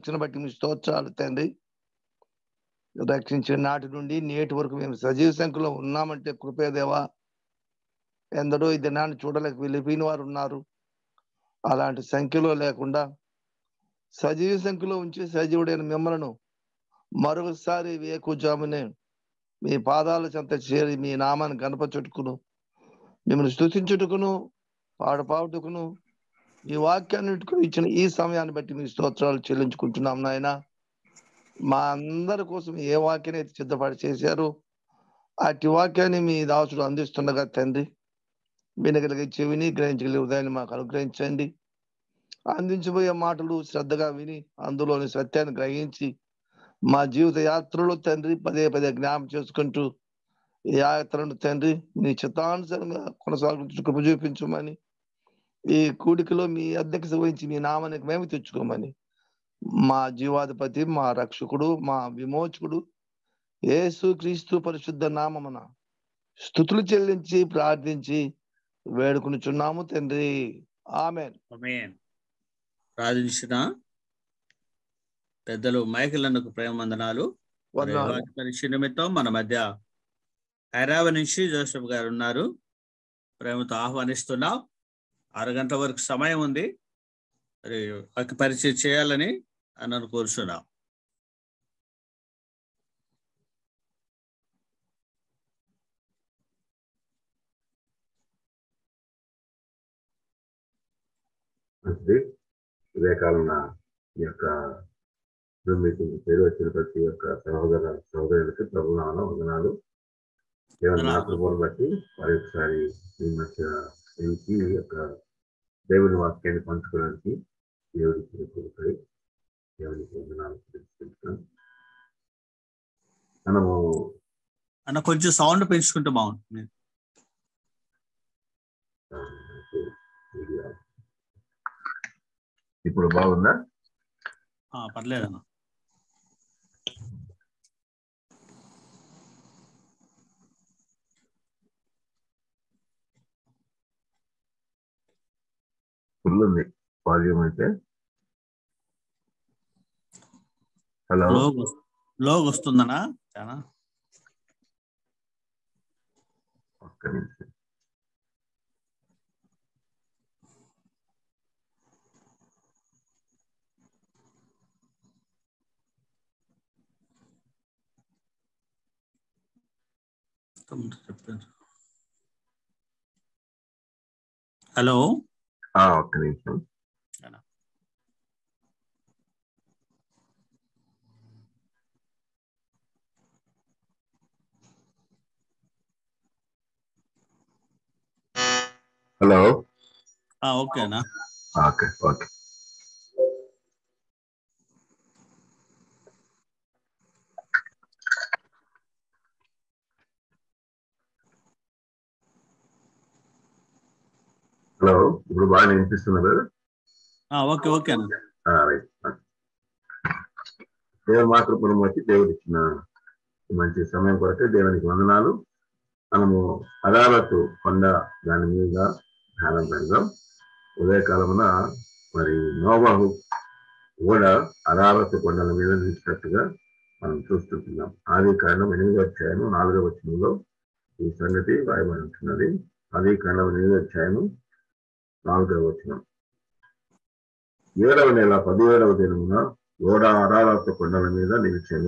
రక్షణ బట్టి మీ స్తోత్రాలు తండ్రి రక్షించిన నాటి నుండి నేటి వరకు మేము సజీవ సంఖ్యలో ఉన్నామంటే కృపేదేవా ఎందరో ఈ దినాన్ని చూడలేక వెళ్ళిపోయిన వారు ఉన్నారు అలాంటి సంఖ్యలో లేకుండా సజీవ సంఖ్యలో ఉంచి సజీవుడైన మిమ్మలను మరొకసారి వేకుజామునే మీ పాదాల చెంత చేరి మీ నామాన్ని గణపచుట్టుకును మిమ్మల్ని స్థుతించుటకును పాడపాడుటకును ఈ వాక్యాన్ని ఇచ్చిన ఈ సమయాన్ని బట్టి మీ స్తోత్రాలు చెల్లించుకుంటున్నాం నాయన మా అందరి కోసం ఏ వాక్యాన్ని అయితే సిద్ధపడి చేశారో అటు వాక్యాన్ని మీ దాసుడు అందిస్తుండగా తండ్రి వినగలిగే చెవిని గ్రహించగలిగే ఉదయాన్ని మాకు అనుగ్రహించండి అందించబోయే మాటలు శ్రద్ధగా విని అందులోని సత్యాన్ని గ్రహించి మా జీవిత యాత్రలో తండ్రి పదే పదే జ్ఞాపం చేసుకుంటూ ఈ యాత్రను తండ్రి మీ చిత్తానుసారంగా కొనసాగించు కృప చూపించమని ఈ కూడికలో మీ అధ్యక్షత వహించి మీ నామానికి మేము తెచ్చుకోమని మా జీవాధిపతి మా రక్షకుడు మా విమోచకుడు యేసు క్రీస్తు పరిశుద్ధ నామమున స్థుతులు చెల్లించి ప్రార్థించి వేడుకునిచున్నాము తండ్రి ఆమెన్ ఆమేన్ ప్రార్థించిన పెద్దలు మైకిలన్నకు ప్రేమ వందనాలు మరి వందనాలు వాక్య పరీక్ష నిమిత్తం మన మధ్య హైదరాబాద్ నుంచి జోసెఫ్ గారు ఉన్నారు ప్రేమతో ఆహ్వానిస్తున్నాం ఆరు గంటల వరకు సమయం ఉంది మరి వాక్య పరిచయం చేయాలని అన్నను కోరుచున్నాం మంచిది ఉదయకాలం ఈ యొక్క జూమ్ మీటింగ్ పేరు వచ్చిన ప్రతి ఒక్క సహోదర సహోదరులకి ప్రభునామన వందనాలు దేవుని నా కృపను బట్టి మరొకసారి ఈ మధ్య ఈ యొక్క దేవుని వాక్యాన్ని పంచుకోవడానికి దేవుడికి కృపై దేవునికి వందనాలు తెలుసుకుంటున్నాం మనము అన్న కొంచెం సౌండ్ పెంచుకుంటే బాగుంటుంది ఆ, ఇది, ఇప్పుడు బాగుందా ఆ, పర్లేదన్న ఫుల్ ఉంది వాల్యూమ్ అయితే హలో లోగ్ లోగ్ వస్తుందనా చాలా ఒక్క నిమిషం చెప్పారు హలో ఆ, ఒక్క నిమిషం హలో ఓకేనా ఓకే ఓకే హలో ఇప్పుడు బాగా వినిపిస్తున్నారు ఓకే ఓకేనా రైట్ దేవుని మాతృపురం వచ్చి దేవుడు ఇచ్చిన ఈ మంచి సమయం కొరకే దేవునికి వందనాలు మనము అదాలతు కొండ దాని మీద ధ్యానం పెడదాం ఉదయకాలమున మరి నోవాహు కూడా అదాలతు కొండల మీద నిలిచినట్టుగా మనం చూస్తుంటున్నాం ఆది కారణం ఎనిమిది అధ్యాయము నాలుగో వచనంలో ఈ సంగతి రాయబడి ఉంటున్నది ఆది కారణం ఎనిమిది అధ్యాయము నాలుగవ వచనం ఏడవ నెల పదిహేడవ దినమున ఓడ అరాలత కొండల మీద నిలిచాను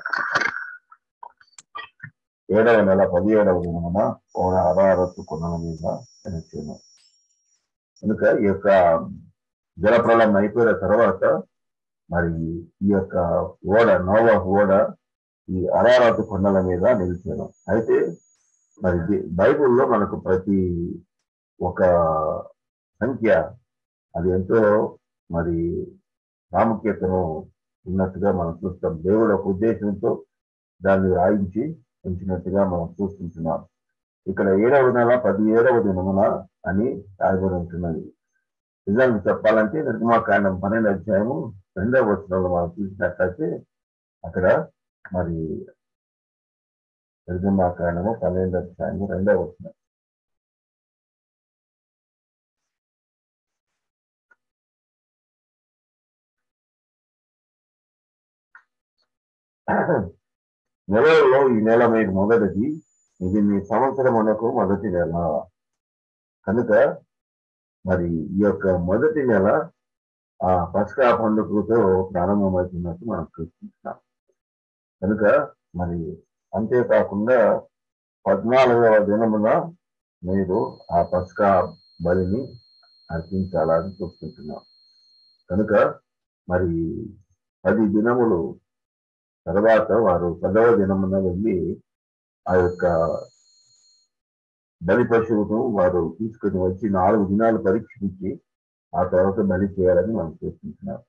ఏడవ నెల పదిహేడవ దినమున ఓడ అరాలత కొండల మీద నిలిచాను కనుక ఈ యొక్క జలప్రళయం అయిపోయిన తర్వాత మరి ఈ యొక్క ఓడ నోవ ఓడ ఈ అరారతు కొండల మీద నిలిచాను అయితే మరి ది- బైబిల్లో మనకు ప్రతి ఒక సంఖ్య అది ఎంతో మరి ప్రాముఖ్యతను ఉన్నట్టుగా మనం చూస్తాం దేవుడు ఒక ఉద్దేశంతో దాన్ని రాయించి ఉంచినట్టుగా మనం చూస్తుంటున్నాం ఇక్కడ ఏడవ నెల పదిహేడవ దినమున అని రాయబడి ఉంటున్నది నిజానికి చెప్పాలంటే నిర్గమాకాండం పన్నెండు అధ్యాయము రెండవ వచనంలో మనం చూసినట్లయితే అక్కడ మరి నిర్గమాకాండము పన్నెండు అధ్యాయము రెండవ వచనం నెలలో ఈ నెల మీకు మొదటిది ఇది మీ సంవత్సరమునకు మొదటి నెల కనుక మరి ఈ యొక్క మొదటి నెల ఆ పస్కా పండుగతో ప్రారంభమవుతున్నట్టు మనం చూస్తున్నాం కనుక మరి అంతేకాకుండా పద్నాలుగవ దినమున మీరు ఆ పస్కా బలిని అర్పించాలని చూస్తుంటున్నాం కనుక మరి పది దినములు తర్వాత వారు పదవ దినమున వెళ్ళి ఆ యొక్క బలి పశువును వారు తీసుకుని వచ్చి నాలుగు దినాలు పరీక్షించి ఆ తర్వాత బలి చేయాలని మనం చూస్తున్నాం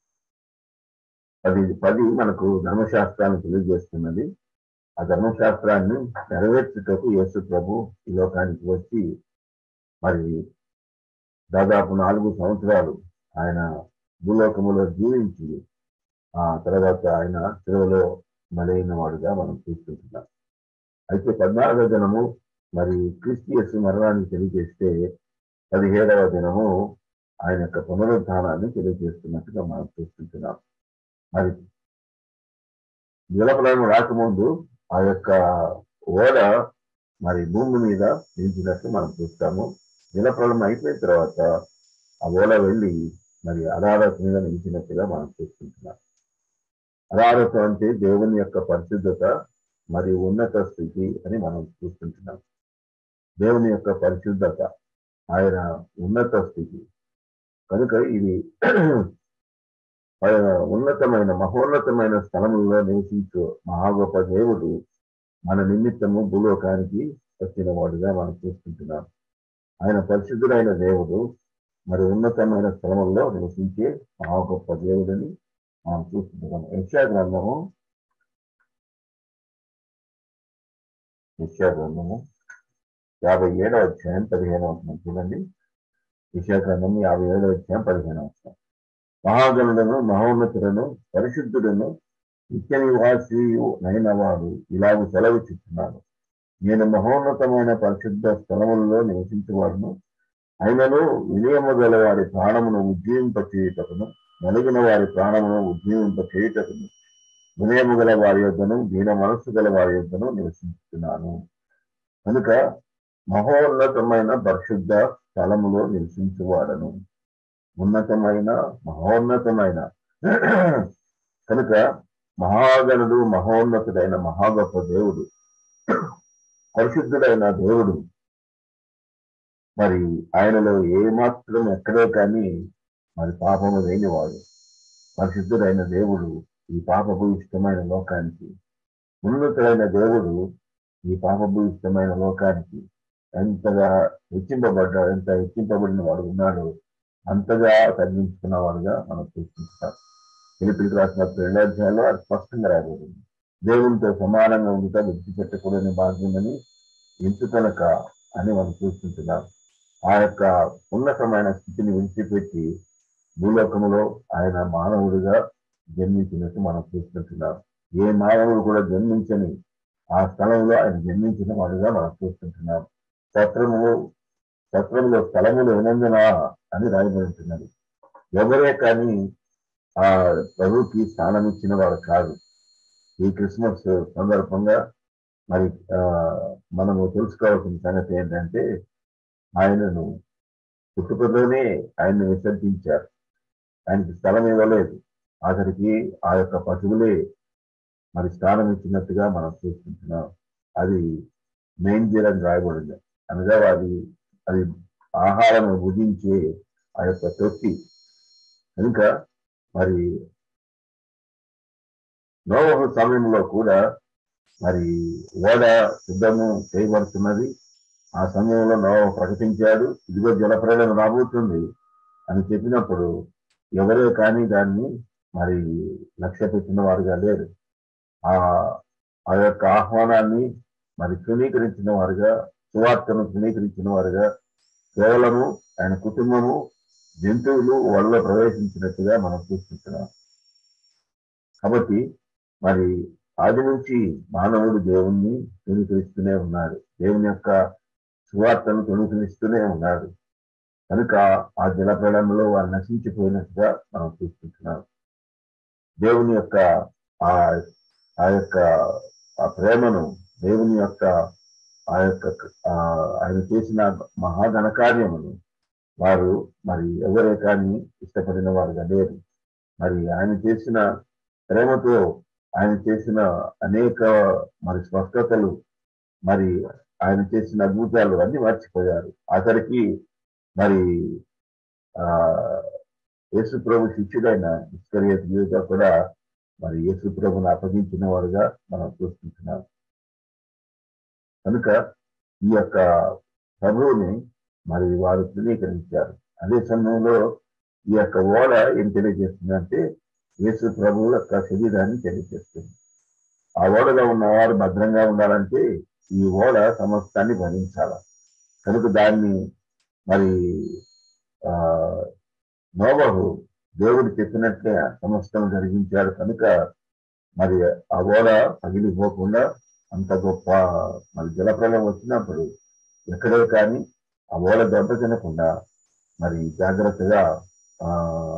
అది పది మనకు ధర్మశాస్త్రాన్ని తెలియజేస్తున్నది ఆ ధర్మశాస్త్రాన్ని నెరవేర్చుటకు యేసు ప్రభు ఈ లోకానికి వచ్చి మరి దాదాపు నాలుగు సంవత్సరాలు ఆయన భూలోకములో జీవించి ఆ తర్వాత ఆయన సేవలో బలైన వాడుగా మనం చూస్తుంటున్నాం అయితే పద్నాలుగవ దినము మరి క్రిస్టియస్ మరణాన్ని తెలియజేస్తే పదిహేడవ దినము ఆయన యొక్క పునరుద్ధానాన్ని తెలియజేస్తున్నట్టుగా మనం చూస్తుంటున్నాం మరి జలప్రలయం రాకముందు ఆ యొక్క ఓడ మరి భూమి మీద నిలిచినట్టు మనం చూస్తాము జలప్రలయం అయిపోయిన తర్వాత ఆ ఓడ వెళ్ళి మరి అరారత మీద నిలిచినట్టుగా మనం చూస్తుంటున్నాం అరారత అంటే దేవుని యొక్క పరిశుద్ధత మరియు ఉన్నత స్థితి అని మనం చూస్తుంటున్నాం దేవుని యొక్క పరిశుద్ధత ఆయన ఉన్నత స్థితి కనుక ఇది ఉన్నతమైన మహోన్నతమైన స్థలములో నివసించు మహా గొప్ప దేవుడు మన నిమిత్తము భూలోకానికి వచ్చిన వాడుగా మనం చూస్తుంటున్నాం ఆయన పరిశుద్ధుడైన దేవుడు మరి ఉన్నతమైన స్థలముల్లో నివసించే మహా గొప్ప దేవుడని మనం చూస్తుంటున్నాం యశా గ్రంథము యశా గ్రంథము యాభై ఏడవ అధ్యాయం పదిహేనవ వచనం చూడండి యశా గ్రంథము యాభై ఏడవ అధ్యాయం పదిహేనవ వచనం మహాగణులను మహోన్నతులను పరిశుద్ధులను నిత్య నివాసి నైనవాడు ఇలాగ సెలవు చెప్తున్నాడు నేను మహోన్నతమైన పరిశుద్ధ స్థలములలో నివసించేవాడును అయినను వినయము గల వారి ప్రాణమును ఉజ్జీవింప చేయుటకును నలిగిన వారి ప్రాణమును ఉజ్జీవింప చేయుటకును వినయము గల వారి యొద్దను దీన మనస్సు గల వారి యొద్దను నివసిస్తున్నాను కనుక మహోన్నతమైన పరిశుద్ధ స్థలములో నివసించువాడను ఉన్నతమైన మహోన్నతమైన కనుక మహాగణుడు మహోన్నతుడైన మహాగొప్ప దేవుడు పరిశుద్ధుడైన దేవుడు మరి ఆయనలో ఏ మాత్రం ఎక్కడే కానీ మరి పాపము లేనివాడు పరిశుద్ధుడైన దేవుడు ఈ పాపపు ఇష్టమైన లోకానికి ఉన్నతుడైన దేవుడు ఈ పాపపు ఇష్టమైన లోకానికి ఎంతగా హెచ్చింపబడ్డాడు ఎంత హెచ్చింపబడిన వాడు ఉన్నాడో అంతగా తగ్గించుకున్న వాడుగా మనం చూస్తుంటాం పిలిపిలికి రాసిన రెండో అధ్యాయంలో అది స్పష్టంగా రాబోతుంది దేవునితో సమానంగా ఉండుట విడిచిపెట్టకూడని భాగ్యమని ఎంచుకొనక అని మనం చూస్తుంటున్నాం ఆ యొక్క ఉన్నతమైన స్థితిని విడిచిపెట్టి భూలోకములో ఆయన మానవుడిగా జన్మించినట్టు మనం చూస్తుంటున్నాం ఏ మానవుడు కూడా జన్మించని ఆ స్థలంలో ఆయన జన్మించిన వాడుగా మనం చూస్తుంటున్నాం సత్రములు సత్రంలో స్థలములు వినందున అని రాయబడుతున్నది ఎవరే కానీ ఆ ప్రభుకి స్థానం ఇచ్చిన వాడు కాదు ఈ క్రిస్మస్ సందర్భంగా మరి ఆ మనము తెలుసుకోవాల్సిన సంగతి ఏంటంటే ఆయనను పుట్టుకలోనే ఆయన్ని విసర్జించారు ఆయనకి స్థలం ఇవ్వలేదు ఆఖరికి ఆ యొక్క పశువులే మరి స్థానం ఇచ్చినట్టుగా మనం చూస్తుంటున్నాం అది మేంజర్ అని రాయబడింది అనగా అది అది ఆహారం భుజించే ఆ యొక్క తొట్టి కనుక మరి నోవహు సమయంలో కూడా మరి ఓడ సిద్ధము చేయబడుతున్నది ఆ సమయంలో నోవ ప్రకటించాడు ఇదిగో జలప్రలయం రాబోతుంది అని చెప్పినప్పుడు ఎవరే కానీ దాన్ని మరి లక్ష్య పెట్టిన వారుగా లేరు ఆ ఆ యొక్క ఆహ్వానాన్ని మరి తృణీకరించిన వారుగా సువార్తను తృణీకరించిన వారుగా కేవలము ఆయన కుటుంబము జంతువులు వాళ్ళలో ప్రవేశించినట్టుగా మనం చూస్తున్నాం కాబట్టి మరి ఆది నుంచి మానవుడు దేవుణ్ణి తృణీకరిస్తూనే ఉన్నాడు దేవుని యొక్క సువార్తను తృణీకరిస్తూనే ఉన్నాడు కనుక ఆ జలప్రళయంలో వారు నశించిపోయినట్టుగా మనం చూస్తుంటున్నాం దేవుని యొక్క ఆ ఆ యొక్క ఆ ప్రేమను దేవుని యొక్క ఆ యొక్క ఆ, ఆయన చేసిన మహాఘన కార్యమును వారు మరి ఎవరే కానీ ఇష్టపడిన వారుగా లేరు మరి ఆయన చేసిన ప్రేమతో ఆయన చేసిన అనేక మరి స్పష్టతలు మరి ఆయన చేసిన అద్భుతాలు అన్ని మర్చిపోయారు ఆఖరికి మరి ఆ యేసు ప్రభు శిష్యుడైన ఇస్కరియత్ యూదా కూడా మరి యేసు ప్రభుని అప్పగించిన వారుగా మనం చూస్తుంటున్నాం కనుక ఈ యొక్క ప్రభువుని మరి వారు ధృవీకరించారు అదే సమయంలో ఈ యొక్క ఓడ ఏం తెలియజేస్తుందంటే యేసు ప్రభు యొక్క శరీరాన్ని తెలియజేస్తుంది ఆ ఓడలో ఉన్నవారు భద్రంగా ఉండాలంటే ఈ ఓడ సమస్తాన్ని భరించాల కనుక దాన్ని మరి ఆ నోబహు దేవుడు చెప్పినట్లే సమస్తం జరిగించాడు కనుక మరి ఆ ఓడ పగిలిపోకుండా అంత గొప్ప మరి జలప్రలయం వచ్చినప్పుడు ఎక్కడే కానీ ఆ ఓడ దెబ్బ తినకుండా మరి జాగ్రత్తగా ఆ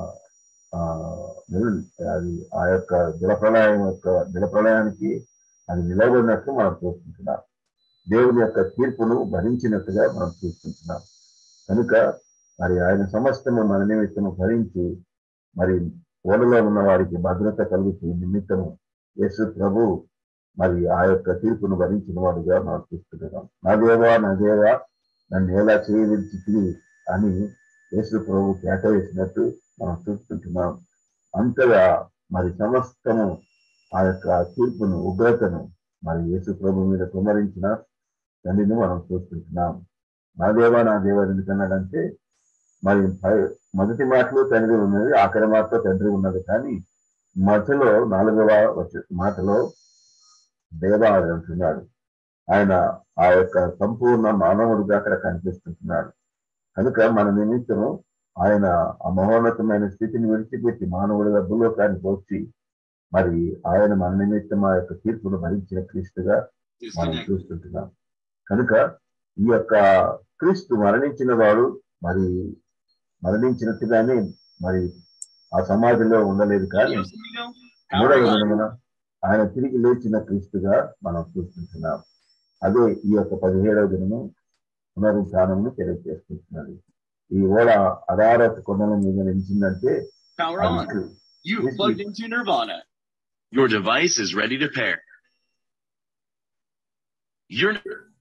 ఆ, నిల్- అది ఆ యొక్క జలప్రలయం యొక్క జలప్రలయానికి అది నిలబడినట్టు మనం చూస్తుంటున్నాం దేవుని యొక్క తీర్పును భరించినట్టుగా మనం చూస్తుంటున్నాం కనుక మరి ఆయన సమస్తము మన నిమిత్తము భరించి మరి ఓడలో ఉన్న వారికి భద్రత కలుగుతూ నిమిత్తము యేసు ప్రభు మరి ఆ యొక్క తీర్పును భరించిన వాడుగా మనం చూస్తుంటున్నాం నా దేవా నా దేవా నన్ను ఎలా చేయవిడిచి అని యేసు ప్రభు కేట వేసినట్టు మనం చూస్తుంటున్నాం అంతగా మరి సమస్తము ఆ యొక్క తీర్పును ఉగ్రతను మరి యేసు ప్రభు మీద కుమరించిన తండ్రిని మనం చూస్తుంటున్నాం నా దేవా నా దేవా ఎందుకన్నాడంటే మరి పై- మొదటి మాటలో తండ్రి ఉన్నది ఆఖరి మాటలో తండ్రి ఉన్నది కానీ మధ్యలో నాలుగవ వచ- మాటలో దేవా అని అంటున్నాడు ఆయన ఆ యొక్క సంపూర్ణ మానవుడిగా అక్కడ కనిపిస్తుంటున్నాడు కనుక మన నిమిత్తము ఆయన ఆ మహోన్నతమైన స్థితిని విడిచిపెట్టి మానవుడిగా భూలోకానికి వచ్చి మరి ఆయన మన నిమిత్తం ఆ యొక్క తీర్పును భరించిన క్రీస్తుగా మనం చూస్తుంటున్నాం కనుక ఈ యొక్క క్రీస్తు మరణించిన వాడు మరి మరణించినట్టుగానే మరి ఆ సమాధిలో ఉండలేదు కానీ మూడవ దినమున ఆయన తిరిగి లేచిన క్రీస్తుగా మనం చూస్తుంటున్నాం అదే ఈ యొక్క పదిహేడవ దినము పునరుద్ధానమును తెలియజేస్తుంటున్నది ఈ ఓడ అడారత కొండల మీద నిలిచిందంటే Power అది on. క్రీ- You Yes, plugged into Nirvana. Your device is ready to pair. Your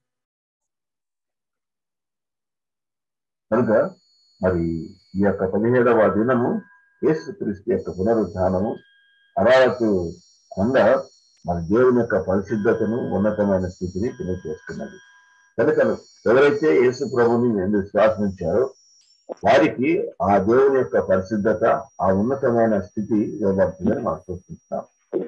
కనుక మరి ఈ యొక్క పదిహేడవ దినము యేసు క్రీస్తు యొక్క పునరుద్ధానము అరావతు కొండ మన దేవుని యొక్క పరిశుద్ధతను ఉన్నతమైన స్థితిని తెలియజేస్తున్నది కనుక ఎవరైతే యేసు ప్రభుని ఎందుకు విశ్వాసించారో వారికి ఆ దేవుని యొక్క పరిశుద్ధత ఆ ఉన్నతమైన స్థితి ఇవ్వబడుతుందని మనం చూస్తున్నాం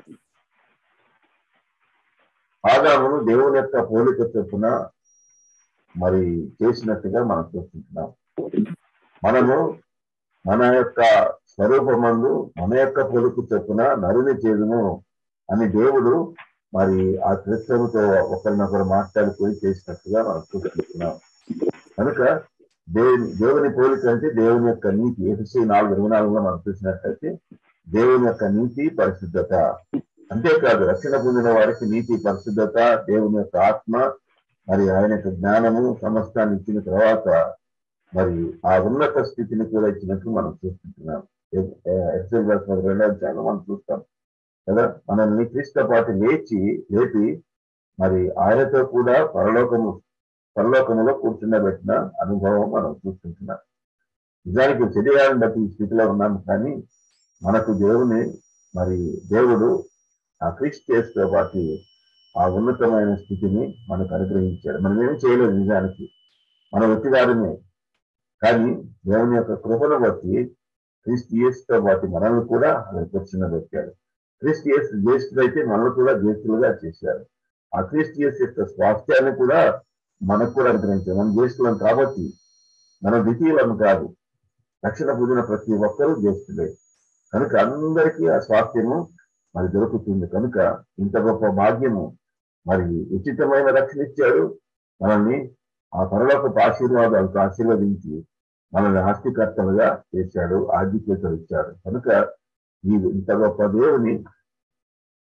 ఆదామును దేవుని యొక్క పోలిక చొప్పున మరి చేసినట్టుగా మనం చూస్తుంటున్నాం మనము మన యొక్క స్వరూపమందు మన యొక్క పొలుకు చొప్పున నరుని చేదును అని దేవుడు మరి ఆ క్రిస్తవుతో ఒకరినొకరు మాట్లాడుకొని చేసినట్టుగా మనం చూస్తున్నాం కనుక దేవుని దేవుని పోలిక అంటే దేవుని యొక్క నీతి ఎఫ్సి నాలుగు ఇరవై నాలుగులో మనం చూసినట్లయితే దేవుని యొక్క నీతి పరిశుద్ధత అంతేకాదు రక్షణ పొందిన వారికి నీతి పరిశుద్ధత దేవుని యొక్క ఆత్మ మరి ఆయన యొక్క జ్ఞానము సమస్తాన్ని ఇచ్చిన తర్వాత మరి ఆ ఉన్నత స్థితిని కూడా ఇచ్చినట్టు మనం చూస్తుంటున్నాం ఎక్సెల్ రెండవ అధ్యాయంలో మనం చూస్తాం కదా మనల్ని క్రీస్తు పాటు లేచి లేపి మరి ఆయనతో కూడా పరలోకము పరలోకములో కూర్చుండబెట్టిన అనుభవం మనం చూస్తుంటున్నాం నిజానికి శరీరాన్ని బట్టి ఈ స్థితిలో ఉన్నాం కానీ మనకు దేవుని మరి దేవుడు ఆ క్రీస్తు చేస్తూ పాటు ఆ ఉన్నతమైన స్థితిని మనకు అనుగ్రహించాడు మనం ఏం చేయలేదు నిజానికి మన వ్యక్తిగారమే కానీ దేవుని యొక్క కృపను బట్టి క్రీస్తు యేసుతో పాటు మనల్ని కూడా కూర్చున్న పెట్టాడు క్రీస్తు యేసు జ్యేష్ఠులైతే మనల్ని కూడా జ్యేష్ఠులుగా చేశారు ఆ క్రీస్తు యేసు యొక్క స్వాస్థ్యాన్ని కూడా మనకు కూడా అనుగ్రహించారు మనం జ్యేష్ఠులం కాబట్టి మనం ద్వితీయులం కాదు రక్షణ పొందిన ప్రతి ఒక్కరూ జ్యేష్ఠులే కనుక అందరికీ ఆ స్వాస్థ్యము మరి దొరుకుతుంది కనుక ఇంత గొప్ప భాగ్యము మరి ఉచితమైన రక్షణ ఇచ్చాడు మనల్ని ఆ పరలోకపు ఆశీర్వాదాలతో ఆశీర్వదించి మనల్ని ఆస్తికర్తలుగా చేశాడు ఆధిక్యతలు ఇచ్చాడు కనుక ఈ ఇంత గొప్ప దేవుని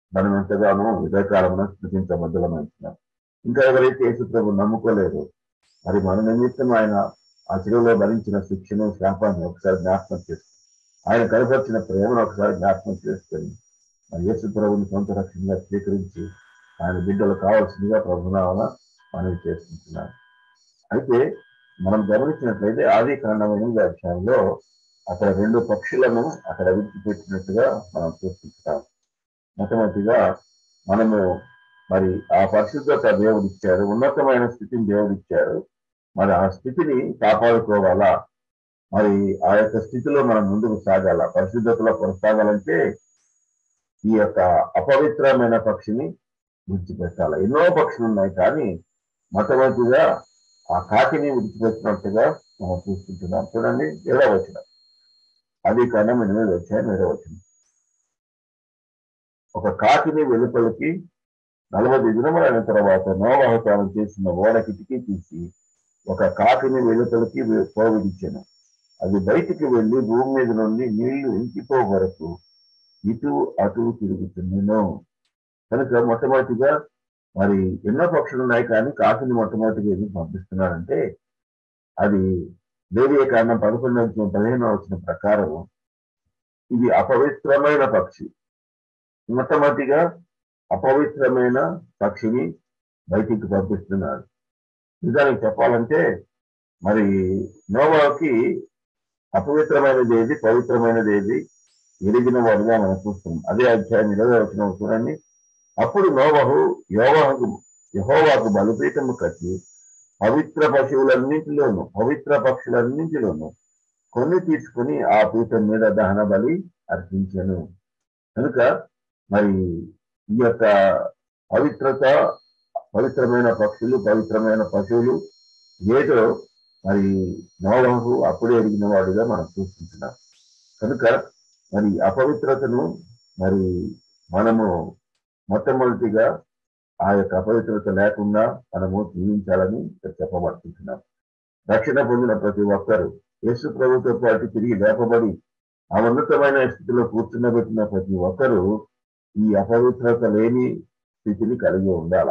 మనం ఎంతగానో ఉదయకాలమున స్థుతించబద్ధలమైంటున్నాం ఇంకా ఎవరైతే యేసు ప్రభు నమ్ముకోలేరు మరి మన నిమిత్తం ఆయన ఆ చెరువులో భరించిన శిక్షను శాపాన్ని ఒకసారి జ్ఞాపకం చేసుకుని ఆయన కనపరిచిన ప్రేమను ఒకసారి జ్ఞాపకం చేసుకొని మరి యేసు ప్రభుని సొంత రక్షణగా స్వీకరించి ఆయన బిడ్డలు కావాల్సిందిగా ప్రభునావన మనవి చేసుకుంటున్నాను అయితే మనం గమనించినట్లయితే ఆది కాండమైన అధ్యాయంలో అక్కడ రెండు పక్షులను అక్కడ విడిచిపెట్టినట్టుగా మనం చూస్తుంటాం మొట్టమొదటిగా మనము మరి ఆ పరిశుద్ధత దేవుడు ఇచ్చారు ఉన్నతమైన స్థితిని దేవుడు ఇచ్చారు మరి ఆ స్థితిని కాపాడుకోవాలా మరి ఆ యొక్క స్థితిలో మనం ముందుకు సాగాల పరిశుద్ధతలో కొనసాగాలంటే ఈ యొక్క అపవిత్రమైన పక్షిని విడిచిపెట్టాలి ఎన్నో పక్షులు ఉన్నాయి కానీ మొట్టమొదటిగా ఆ కాకిని విడిచిపెట్టినట్టుగా మనం చూసుకుంటున్నాం చూడండి ఏడవ వచ్చిన అది కారణం ఎనిమిది వచ్చాయని ఏడవ వచ్చిన ఒక కాకిని వెలుపలికి నలభై దినములైన తర్వాత నోవాహతానం చేసిన ఓడ కిటికీ తీసి ఒక కాకిని వెలుపలికి పోవిడిచాను అది బయటికి వెళ్లి భూమి మీద నుండి నీళ్లు ఇంకిపో వరకు ఇటు అటు తిరుగుతున్నాను కనుక మొట్టమొదటిగా మరి ఎన్నో పక్షులు ఉన్నాయి కానీ కాకిని మొట్టమొదటిగా ఎందుకు పంపిస్తున్నారంటే అది వేరే కారణం పదకొండు వచ్చిన పదిహేను వచ్చిన ప్రకారం ఇది అపవిత్రమైన పక్షి మొట్టమొదటిగా అపవిత్రమైన పక్షిని బయటికి పంపిస్తున్నారు నిజానికి చెప్పాలంటే మరి నోవాకి అపవిత్రమైనది ఏది పవిత్రమైనది ఏది ఎరిగిన వాడుగా మనం చూస్తున్నాం అదే అధ్యాయం ఇరవై వచ్చిన చూడండి అప్పుడు నోవహు యోవాకు యహోవాకు బలిపీఠము కట్టి పవిత్ర పశువులన్నింటిలోను పవిత్ర పక్షులన్నింటిలోను కొన్ని తీసుకుని ఆ పీఠం మీద దహన బలి అర్పించాను కనుక మరి ఈ యొక్క పవిత్రత పవిత్రమైన పక్షులు పవిత్రమైన పశువులు ఏదో మరి నోవహు అప్పుడే ఎరిగిన వాడుగా మనం చూస్తుంటున్నాం కనుక మరి అపవిత్రతను మరి మనము మొట్టమొదటిగా ఆ యొక్క అపవిత్రత లేకుండా మనము జీవించాలని ఇక్కడ చెప్పబడుతుంటున్నాం రక్షణ పొందిన ప్రతి ఒక్కరు యేసు ప్రభుతో పాటు తిరిగి లేపబడి ఆ ఉన్నతమైన స్థితిలో కూర్చున్నబెట్టిన ప్రతి ఒక్కరూ ఈ అపవిత్రత లేని స్థితిని కలిగి ఉండాల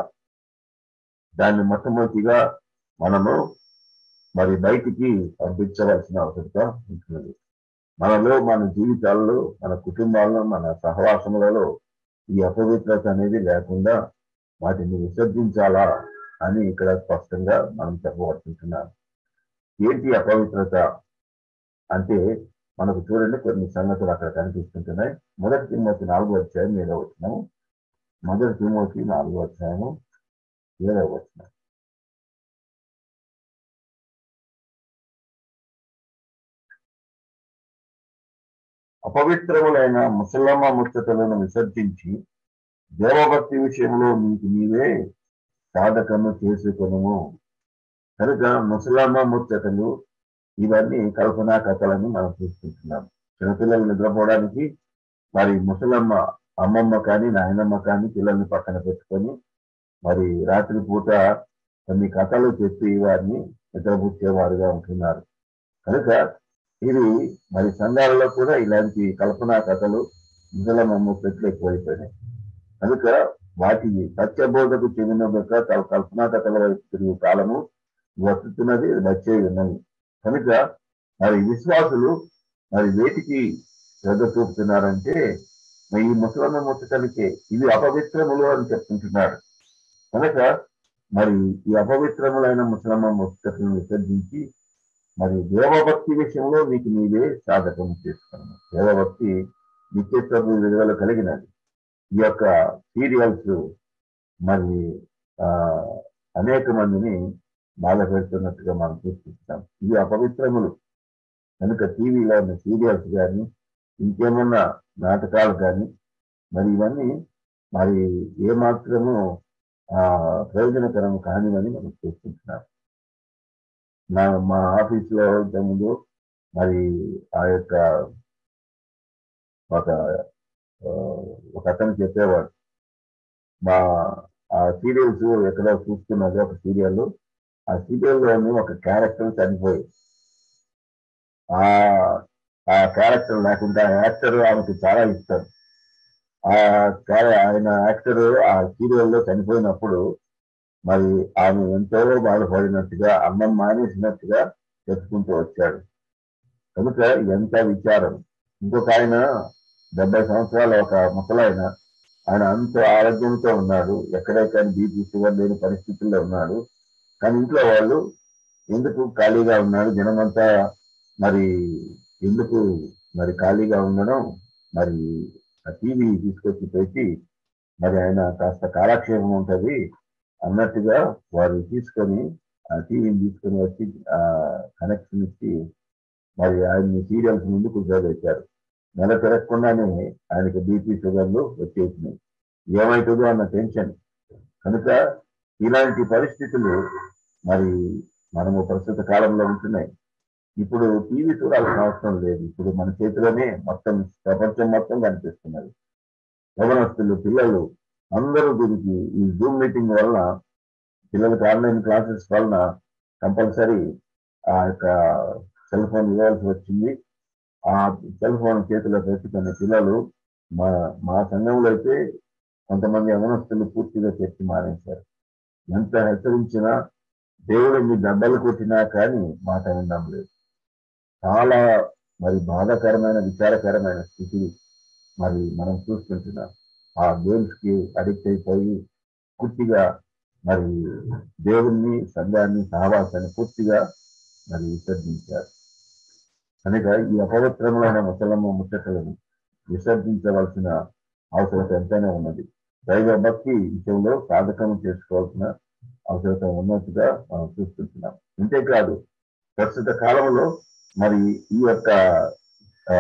దాన్ని మొట్టమొదటిగా మనము మరి బయటికి పంపించవలసిన అవసరత ఉంటున్నది మనలో మన జీవితాల్లో మన కుటుంబాల్లో మన సహవాసములలో ఈ అపవిత్రత అనేది లేకుండా వాటిని విసర్జించాలా అని ఇక్కడ స్పష్టంగా మనం చెప్పబడుతుంటున్నాం ఏంటి అపవిత్రత అంటే మనకు చూడండి కొన్ని సంగతులు అక్కడ కనిపిస్తుంటున్నాయి మొదటి తిమ్మోతి నాలుగో అధ్యాయం ఏదో వచ్చినాము మొదటి తిమ్మోతి నాలుగో అధ్యాయము ఏదో వచ్చినాం అపవిత్రములైన ముసలమ్మ ముచ్చటలను విసర్జించి దేవభక్తి విషయంలో నీకు నీవే సాధకము చేసుకొనుము కనుక ముసలమ్మ ముచ్చటలు ఇవన్నీ కల్పనా కథలని మనం చూసుకుంటున్నాం చిన్నపిల్లలు నిద్రపోవడానికి మరి ముసలమ్మ అమ్మమ్మ కానీ నాయనమ్మ కానీ పిల్లల్ని పక్కన పెట్టుకొని మరి రాత్రి పూట కొన్ని కథలు చెప్పి వారిని నిద్రపుచ్చేవారుగా ఉంటున్నారు కనుక ఇది మరి సంఘాలలో కూడా ఇలాంటి కల్పనా కథలు ముసలమ్మ ముచ్చట్లు ఎక్కువైపోయినాయి కనుక వాటి సత్యబోధకు చెందిన యొక్క కల్పనా కథల వైపు తిరిగే కాలము వస్తున్నది వచ్చే ఉన్నది కనుక మరి విశ్వాసులు మరి వేటికి శ్రద్ధ చూపుతున్నారంటే మరి ఈ ముసలమ్మ ముచ్చటలకే ఇవి అపవిత్రములు అని చెప్తుంటున్నారు కనుక మరి ఈ అపవిత్రములైన ముసలమ్మ ముచ్చటలను విసర్జించి మరి దేవభక్తి విషయంలో మీకు నీవే సాధకం చేసుకున్నాను దేవభక్తి నిత్యత్వ విలువలు కలిగినది ఈ యొక్క సీరియల్స్ మరి ఆ అనేక మందిని బాధ పెడుతున్నట్టుగా మనం చూస్తుంటాం ఇవి అపవిత్రములు కనుక టీవీలో ఉన్న సీరియల్స్ కానీ ఇంకేమన్నా నాటకాలు కానీ మరి ఇవన్నీ మరి ఏమాత్రము ఆ ప్రయోజనకరం కానివని మనం చూస్తుంటున్నాం నా మా ఆఫీస్లో ఇంతకుముందు మరి ఆ యొక్క ఒక ఒక అతను చెప్పేవాడు మా ఆ సీరియల్స్ ఎక్కడో చూస్తున్నది ఒక సీరియల్ ఆ సీరియల్లోని ఒక క్యారెక్టర్ చనిపోయి ఆ ఆ క్యారెక్టర్ లేకుండా యాక్టర్ ఆమెకు చాలా ఇష్టం ఆ కా- ఆయన యాక్టర్ ఆ సీరియల్లో చనిపోయినప్పుడు మరి ఆమె ఎంతో బాధపడినట్టుగా అన్నం మానేసినట్టుగా చెప్పుకుంటూ వచ్చాడు కనుక ఎంత విచారం ఇంకొక ఆయన డెబ్బై సంవత్సరాల ఒక ముసలాయన ఆయన అంత ఆరోగ్యంతో ఉన్నాడు ఎక్కడెక్కడ బీపీ షుగర్ లేని పరిస్థితుల్లో ఉన్నాడు కానీ ఇంట్లో వాళ్ళు ఎందుకు ఖాళీగా ఉన్నాడు జనమంతా మరి ఎందుకు మరి ఖాళీగా ఉండడం మరి ఆ టీవీ తీసుకొచ్చి పెట్టి మరి ఆయన కాస్త కాలక్షేపం ఉంటది అన్నట్టుగా వారు తీసుకొని ఆ టీవీని తీసుకొని వచ్చి ఆ కనెక్షన్ ఇచ్చి మరి ఆయన్ని సీరియల్స్ ముందు కూర్చోబెట్టారు నెల తిరగకుండానే ఆయనకి బీపీ షుగర్లు వచ్చేసినాయి ఏమవుతుందో అన్న టెన్షన్ కనుక ఇలాంటి పరిస్థితులు మరి మనము ప్రస్తుత కాలంలో ఉంటున్నాయి ఇప్పుడు టీవీ చూడాల్సిన అవసరం లేదు ఇప్పుడు మన చేతిలోనే మొత్తం ప్రపంచం మొత్తం కనిపిస్తున్నది యవనస్తులు పిల్లలు అందరూ దీనికి ఈ జూమ్ మీటింగ్ వలన పిల్లలకి ఆన్లైన్ క్లాసెస్ వలన కంపల్సరీ ఆ యొక్క సెల్ ఫోన్ ఇవ్వాల్సి వచ్చింది ఆ సెల్ ఫోన్ చేతిలో పెట్టుకున్న పిల్లలు మా మా సంఘంలో అయితే కొంతమంది యవనస్తులు పూర్తిగా చర్చి మానేశారు ఎంత హెచ్చరించినా దేవుడు మీ దెబ్బలు కొట్టినా కానీ మాట వినడం లేదు చాలా మరి బాధాకరమైన విచారకరమైన స్థితి మరి మనం చూస్తుంటున్నాం ఆ గేమ్స్ కి అడిక్ట్ అయిపోయి పూర్తిగా మరి దేవుణ్ణి సంఘాన్ని సహవాసాన్ని పూర్తిగా మరి విసర్జించారు కనుక ఈ అపవిత్రములైన ముసలమ్మ ముచ్చటలను విసర్జించవలసిన అవసరం ఎంతైనా ఉన్నది దైవ భక్తి విషయంలో సాధకం చేసుకోవాల్సిన అవసరం ఉన్నట్టుగా మనం చూస్తుంటున్నాం అంతేకాదు ప్రస్తుత కాలంలో మరి ఈ యొక్క ఆ,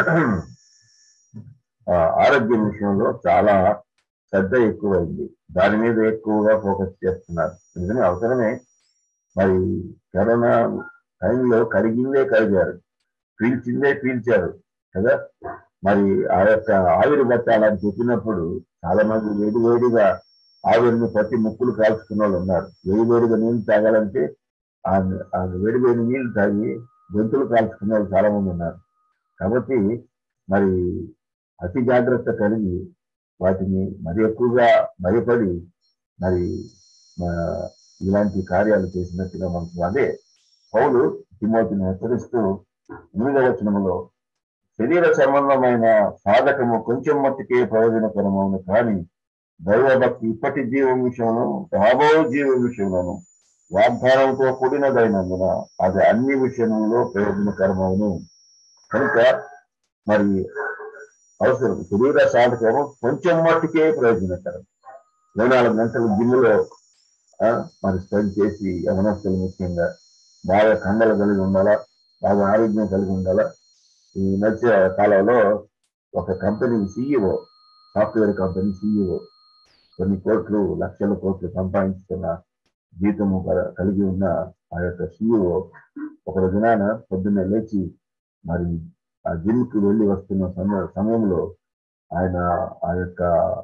ఆ, ఆరోగ్యం విషయంలో చాలా శ్రద్ధ ఎక్కువైంది దాని మీద ఎక్కువగా ఫోకస్ చేస్తున్నారు నిజమే అవసరమే మరి కరోనా టైంలో కరిగిందే కరిగారు పీల్చిందే పీల్చారు కదా మరి ఆ యొక్క ఆవిరి పట్టాలని చెప్పినప్పుడు చాలా మంది వేడి వేడిగా ఆవిరిని ప్రతి ముక్కులు కాల్చుకున్న వాళ్ళు ఉన్నారు వేడి వేడిగా నీళ్లు తాగాలంటే ఆ ఆ వేడి వేడి నీళ్లు తాగి గొంతులు కాల్చుకున్న వాళ్ళు చాలా మంది ఉన్నారు కాబట్టి మరి అతి జాగ్రత్త కలిగి వాటిని మరి ఎక్కువగా భయపడి మరి ఆ, ఇలాంటి కార్యాలు చేసినట్టుగా మనకు అదే పౌలు తిమోతిని హెచ్చరిస్తూ ఎనిమిదవ వచనములో శరీర సంబంధమైన సాధకము కొంచెం మట్టుకే ప్రయోజనకరమవును కానీ దైవభక్తి ఇప్పటి జీవం విషయంలో రాబో జీవం విషయంలోను వాగ్దానంతో కూడినదైనందున అది అన్ని విషయంలో ప్రయోజనకరమవును కనుక మరి అవసరం శరీర సాధకము కొంచెం మట్టుకే ప్రయోజనకరం ఇరవై నాలుగు గంటలు జిమ్ములో ఆ, మరి స్పెండ్ చేసి యవనస్తులు ముఖ్యంగా బాగా కండలు కలిగి ఉండాలా బాగా ఆరోగ్యం కలిగి ఉండాలా ఈ మధ్య కాలంలో ఒక company CEO software company CEO కొన్ని కోట్లు లక్షల కోట్లు సంపాదించుకున్న జీతము కల- కలిగి ఉన్న ఆ యొక్క సీఈఓ ఒక దినాన పొద్దున్నే లేచి మరి ఆ జిమ్ కి వెళ్ళి వస్తున్న సమయ సమయంలో ఆయన ఆ యొక్క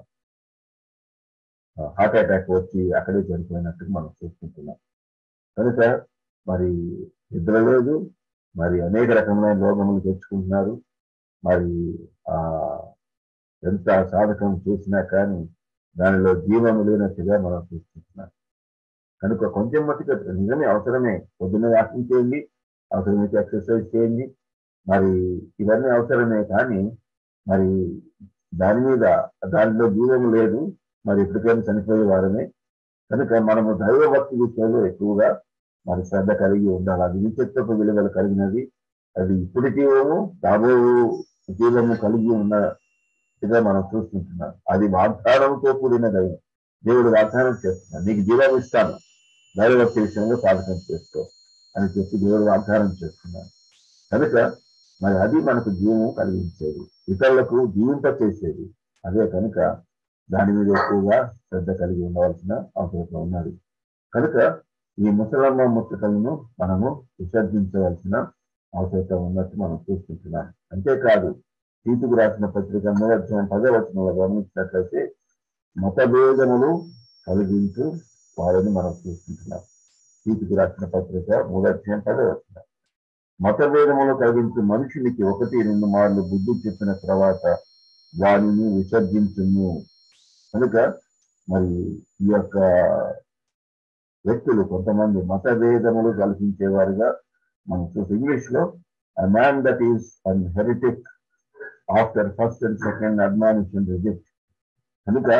హార్ట్ అటాక్ వచ్చి అక్కడే చనిపోయినట్టు మనం చూసుకుంటున్నాం కనుక మరి నిద్ర లేదు మరి అనేక రకమైన రోగములు తెచ్చుకుంటున్నారు మరి ఆ ఎంత సాధకం చేసినా కానీ దానిలో జీవము లేనట్టుగా మనం చూసుకుంటున్నాం కనుక కొంచెం మట్టుగా నిజమే అవసరమే పొద్దున్నే వాకింగ్ చేయండి అవసరమైతే ఎక్సర్సైజ్ చేయండి మరి ఇవన్నీ అవసరమే కానీ మరి దాని మీద దానిలో జీవం లేదు మరి ఎప్పటికైనా చనిపోయే వారమే కనుక మనము దైవభక్తి విషయంలో ఎక్కువగా మరి శ్రద్ధ కలిగి ఉండాలి అది నిత్యత్వపు విలువలు కలిగినది అది ఇప్పుడు జీవము రాబో జీవము కలిగి ఉన్నట్టుగా మనం చూస్తుంటున్నాం అది వాగ్దానంతో కూడిన దైవం దేవుడు వాగ్దానం చేస్తున్నాడు నీకు జీవం ఇస్తాను దైవభక్తి విషయంలో సాధకం చేసుకో అని చెప్పి దేవుడు వాగ్దానం చేస్తున్నాడు కనుక మరి అది మనకు జీవము కలిగించేది ఇతరులకు జీవింప చేసేది అదే కనుక దాని మీద ఎక్కువగా శ్రద్ధ కలిగి ఉండవలసిన అవసరం ఉన్నది కనుక ఈ ముసలమ్మ ముచ్చటలను మనము విసర్జించవలసిన అవసరం ఉన్నట్టు మనం చూసుకుంటున్నాం అంతేకాదు తీతుకు రాసిన పత్రిక మూడు అధ్యాయం పదే వచనంలో గమనించినట్లయితే మతభేదములు కలిగించు వారిని మనం చూసుకుంటున్నాం తీతుకు రాసిన పత్రిక మూడు అధ్యాయం పదే వచనం మతభేదములు కలిగించు మనుషునికి ఒకటి రెండు మార్లు బుద్ధి చెప్పిన తర్వాత వానిని విసర్జించుము కనుక మరి ఈ యొక్క వ్యక్తులు కొంతమంది మత భేదములు కల్పించేవారుగా మనం చూసి ఇంగ్లీష్ లో a man that is an heretic after first and second admonition reject కనుక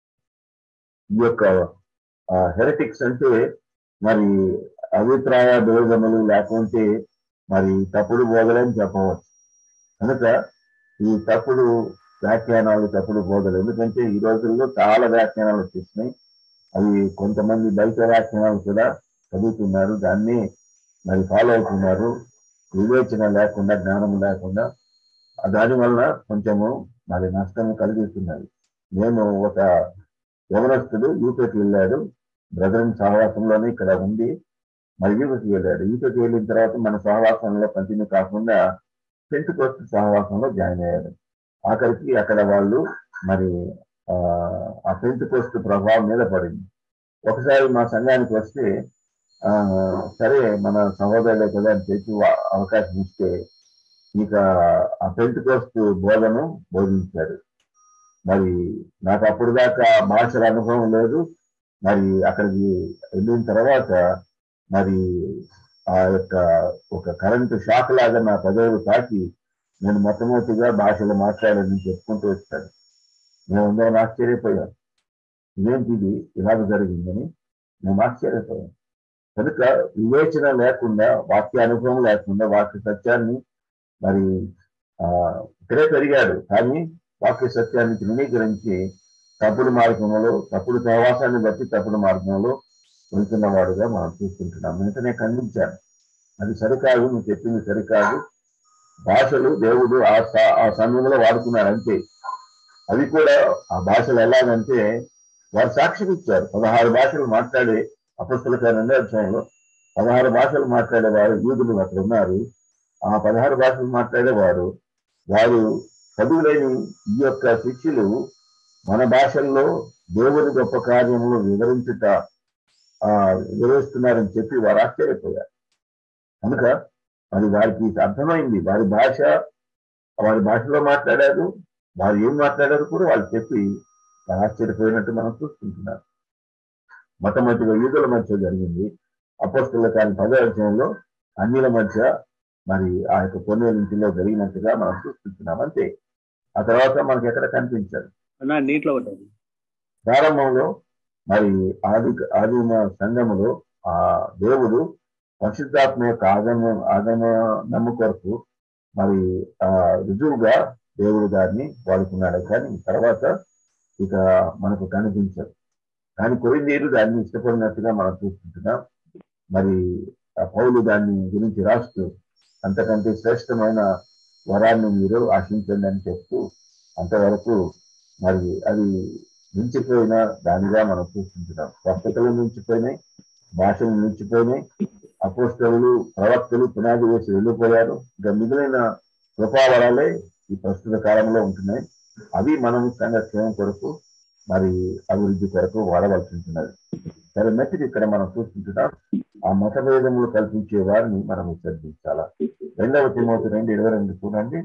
ఈ యొక్క హెరటిక్స్ అంటే మరి అభిప్రాయ భేదములు లేకుంటే మరి తప్పుడు బోధలని చెప్పవచ్చు కనుక ఈ తప్పుడు వ్యాఖ్యానాలు తప్పుడు బోధలు ఎందుకంటే ఈ రోజుల్లో చాలా వ్యాఖ్యానాలు వచ్చేసినాయి అవి కొంతమంది బయట వ్యాఖ్యానాలు కూడా చదువుతున్నారు దాన్ని మరి ఫాలో అవుతున్నారు వివేచన లేకుండా జ్ఞానం లేకుండా దాని వల్ల కొంచెము మరి నష్టం కలిగిస్తున్నది నేను ఒక యవనస్తుడు యూపీకి వెళ్ళాడు బ్రదర్ సహవాసంలోనే ఇక్కడ ఉండి మరి యూపీకి వెళ్ళాడు యూపీకి వెళ్ళిన తర్వాత మన సహవాసంలో కంటిన్యూ కాకుండా టెన్త్ కోర్స్ సహవాసంలో జాయిన్ అయ్యాడు ఆఖరికి అక్కడ వాళ్ళు మరి ఆ టెన్త్ కోర్స్ ప్రభావం మీద పడింది ఒకసారి మా సంఘానికి వస్తే ఆ సరే మన సహోదరులే కదా అని చెప్పి అవకాశం ఇస్తే ఇక ఆ టెన్త్ కోర్స్ బోధను బోధించాడు మరి నాకు అప్పుడు దాకా భాషల అనుభవం లేదు మరి అక్కడికి వెళ్ళిన తర్వాత మరి ఆ యొక్క ఒక కరెంటు షాక్ లాగా నా పదవులు తాకి నేను మొట్టమొదటిగా భాషలు మాట్లాడాలని చెప్పుకుంటూ వచ్చాను మేము నేను ఆశ్చర్యపోయాను ఇదేంటి ఇది ఇలాగ జరిగిందని మేము ఆశ్చర్యపోయాం కనుక వివేచన లేకుండా వాక్య అనుభవం లేకుండా వాక్య సత్యాన్ని మరి ఆ ఇక్కడే పెరిగాడు కానీ వాక్య సత్యాన్ని తృణీకరించి తప్పుడు మార్గంలో తప్పుడు సహవాసాన్ని బట్టి తప్పుడు మార్గంలో వెళ్తున్న వాడుగా మనం చూస్తుంటున్నాం వెంటనే ఖండించాను అది సరికాదు నువ్వు చెప్పింది సరికాదు భాషలు దేవుడు ఆ ఆ సమయంలో వాడుకున్నాడు అంతే అవి కూడా ఆ భాషలు ఎలాగంటే వారు సాక్ష్యం ఇచ్చారు పదహారు భాషలు మాట్లాడే అపస్తుల రెండో అధ్యాయంలో పదహారు భాషలు మాట్లాడేవారు యూదులు అక్కడ ఉన్నారు ఆ పదహారు భాషలు మాట్లాడేవారు వారు చదువులేని ఈ యొక్క శిష్యులు మన భాషల్లో దేవుని గొప్ప కార్యములు వివరించుట ఆ వివరిస్తున్నారని చెప్పి వారు ఆశ్చర్యపోయారు కనుక మరి వారికి అర్థమైంది వారి భాష వారి భాషలో మాట్లాడారు వారు ఏం మాట్లాడారు కూడా వాళ్ళు చెప్పి ఆశ్చర్యపోయినట్టు మనం చూస్తుంటున్నారు మొట్టమొదటిగా యూదుల మధ్య జరిగింది అపోస్తుల కాని పదో అధ్యాయంలో అన్యుల మధ్య మరి ఆ యొక్క పొన్నేల ఇంటిలో జరిగినట్టుగా మనం చూస్తున్నాం అంతే ఆ తర్వాత మనకి ఎక్కడ కనిపించారు నీటిలో ఉంటుంది ప్రారంభంలో మరి ఆది ఆదిమ సంఘములో ఆ దేవుడు పరిశుద్ధాత్మ యొక్క ఆగమ ఆగమ నమ్ము కొరకు మరి ఆ రుజువుగా దేవుడు దాన్ని వాడుకున్నాడు కానీ తర్వాత ఇక మనకు కనిపించదు కానీ కొరిందేరు దాన్ని ఇష్టపడినట్టుగా మనం చూస్తుంటున్నాం మరి ఆ పౌలు దాన్ని గురించి రాస్తూ అంతకంటే శ్రేష్టమైన వరాన్ని మీరు ఆశించండి అని చెప్తూ అంతవరకు మరి అది మించిపోయిన దానిగా మనం చూస్తుంటున్నాం స్వస్థతలు మించిపోయినాయి భాషలు మించిపోయినాయి అపోస్తలు ప్రవక్తలు పునాది వేసి వెళ్ళిపోయారు ఇంకా మిగిలిన కృపావరాలే ఈ ప్రస్తుత కాలంలో ఉంటున్నాయి అవి మనం సంఘక్షేమం కొరకు మరి అభివృద్ధి కొరకు వాడవలసి ఉంటున్నది సరే మెట్టికి ఇక్కడ మనం చూస్తుంటున్నాం ఆ మతభేదములు కల్పించే వారిని మనం విసర్జించాలా రెండవ తిమోతి రెండు ఇరవై రెండు చూడండి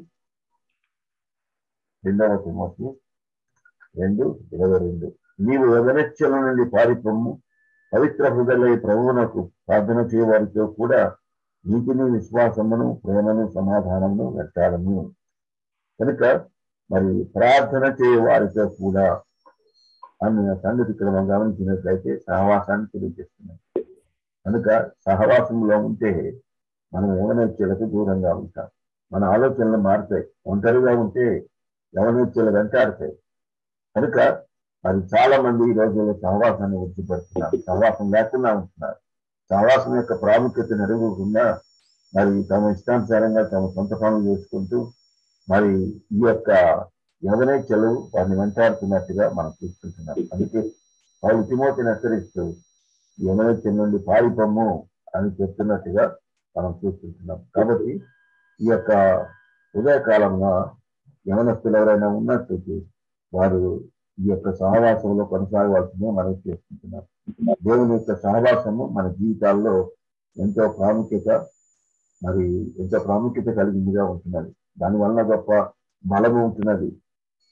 రెండవ తిమోతి రెండు ఇరవై రెండు నీవు యవనెచ్చల నుండి పారిపోము పవిత్ర హృదయ ప్రభువునకు ప్రార్థన చేయవారితో కూడా నీతిని విశ్వాసమును ప్రేమను సమాధానమును వెట్టాలను కనుక మరి ప్రార్థన చేయవారితో కూడా అన్న సంగతి ఇక్కడ మనం గమనించినట్లయితే సహవాసాన్ని తెలియజేస్తున్నాం కనుక సహవాసంలో ఉంటే మనం యవనెచ్చలకు దూరంగా ఉంటాం మన ఆలోచనలు మారుతాయి ఒంటరిగా ఉంటే యవనెచ్చలు వెంటాడతాయి కనుక మరి చాలా మంది ఈ రోజుల్లో సహవాసాన్ని వృత్తిపడుతున్నారు సహవాసం లేకుండా ఉంటున్నారు సహవాసం యొక్క ప్రాముఖ్యతను ఎరుగుకుండా మరి తమ ఇష్టానుసారంగా తమ సొంత పనులు చేసుకుంటూ మరి ఈ యొక్క ఎవరే చెలువు వారిని వెంటాడుతున్నట్టుగా మనం చూస్తుంటున్నాం అందుకే వాళ్ళు తిమోతిని హెచ్చరిస్తూ యమనెచ్చ నుండి పారిపోము అని చెప్తున్నట్టుగా మనం చూస్తుంటున్నాం కాబట్టి ఈ యొక్క ఉదయకాలంలో యమనస్తులు ఎవరైనా ఉన్నట్టు వారు ఈ యొక్క సహవాసంలో కొనసాగవలసిందే మనం చేసుకుంటున్నాం దేవుని యొక్క సహవాసము మన జీవితాల్లో ఎంతో ప్రాముఖ్యత మరి ఎంతో ప్రాముఖ్యత కలిగిందిగా ఉంటున్నది దానివల్ల గొప్ప బలము ఉంటున్నది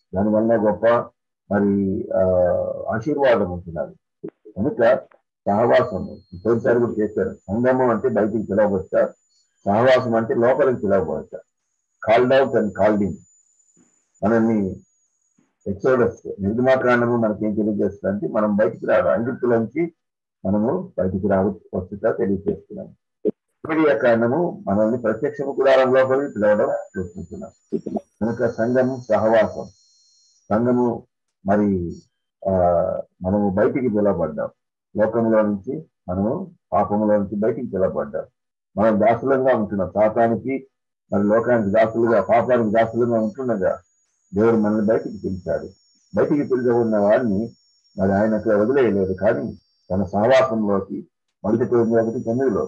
దానివల్ల గొప్ప మరి ఆ ఆశీర్వాదం ఉంటున్నది కనుక సహవాసము పోయినసారి కూడా చేశారు సంగమం అంటే బయటికి పిలవబోచ్చా సహవాసం అంటే లోపలికి పిలవబోచ్చా called out and called in మనల్ని ఎక్సోడస్ నిర్గమాకాండము మనకి ఏం తెలియజేస్తుంది అంటే మనం బయటికి రావడం అంగితులోంచి మనము బయటికి రావ వచ్చుట తెలియజేస్తున్నాం మీడియా కారణము మనల్ని ప్రత్యక్ష గుడారం లోపలికి పిలవడం చూస్తున్నాం కనుక సంఘము సహవాసం సంఘము మరి ఆ మనము బయటికి పిలవబడ్డాం లోకంలో నుంచి మనము పాపంలో నుంచి బయటికి పిలవబడ్డాం మనం దాసులంగా ఉంటున్నాం పాపానికి మరి లోకానికి దాసులుగా పాపానికి దాసులుగా ఉంటుండగా దేవుడు మనల్ని బయటికి పిలిచాడు బయటికి పిలిచి ఉన్న వాడిని మరి ఆయన అట్లా వదిలేయలేదు కానీ తన సహవాసంలోకి మొదటి తొమ్మిది ఒకటి తొమ్మిదిలో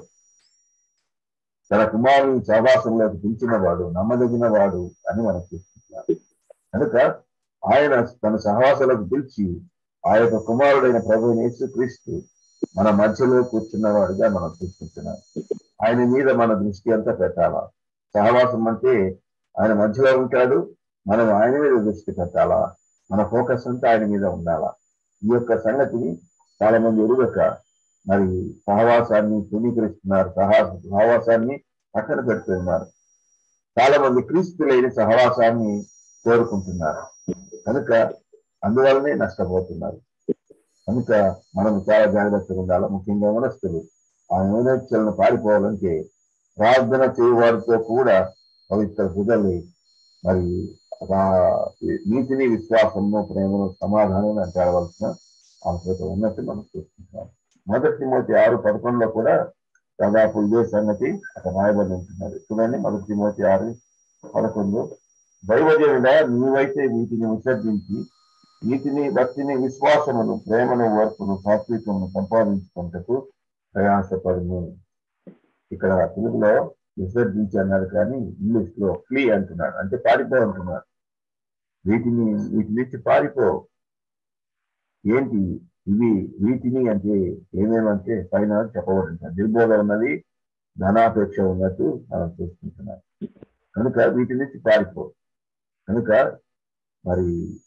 తన కుమారుని సహవాసంలోకి పిలిచిన వాడు నమ్మదగిన వాడు అని మనం చూస్తున్నాం కనుక ఆయన తన సహవాసంలోకి పిలిచి ఆ యొక్క కుమారుడైన ప్రభు యేసు క్రీస్తు మన మధ్యలో కూర్చున్నవాడుగా మనం చూసుకుంటున్నాం ఆయన మీద మన దృష్టి అంతా పెట్టాలా సహవాసం అంటే ఆయన మధ్యలో ఉంటాడు మనం ఆయన మీద దృష్టి పెట్టాలా మన ఫోకస్ అంతా ఆయన మీద ఉండాలా ఈ యొక్క సంగతిని చాలా మంది ఎరుగక మరి సహవాసాన్ని ధృవీకరిస్తున్నారు సహా సహవాసాన్ని పక్కన పెడుతున్నారు చాలా మంది క్రీస్తు లేని సహవాసాన్ని కోరుకుంటున్నారు కనుక అందువల్లనే నష్టపోతున్నారు కనుక మనం చాలా జాగ్రత్తగా ఉండాలి ముఖ్యంగా మనస్తులు ఆ యోనోచ్చలను పారిపోవాలంటే ప్రార్థన చేయవారితో కూడా పవిత్ర హృదయలు మరి ఆ నీతిని విశ్వాసము ప్రేమను సమాధానం అంటాడవలసిన అవసరం ఉన్నట్టు మనం చూస్తున్నాం మొదటి మోతి ఆరు పదకొండులో కూడా దాదాపు ఇదే సంగతి అక్కడ రాయబడి ఉంటున్నది చూడండి మొదటి మోతి ఆరు పదకొండు దైవజనుడా నీవైతే వీటిని విసర్జించి నీతిని భక్తిని విశ్వాసమును ప్రేమను ఓర్పును సాత్వికమును సంపాదించుకుంటూ ప్రయాసపడును ఇక్కడ తెలుగులో విసర్జించి అన్నాడు కానీ ఇంగ్లీష్ లో ఫ్లీ అంటున్నాడు అంటే పారిపో అంటున్నాడు వీటిని వీటి నుంచి పారిపో ఏంటి ఇవి వీటిని అంటే ఏమేమంటే పైన చెప్పబడుతుంది దిర్బోధ ఉన్నది ధనాపేక్ష ఉన్నట్టు మనం చూసుకుంటున్నాం కనుక వీటి నుంచి పారిపో కనుక మరి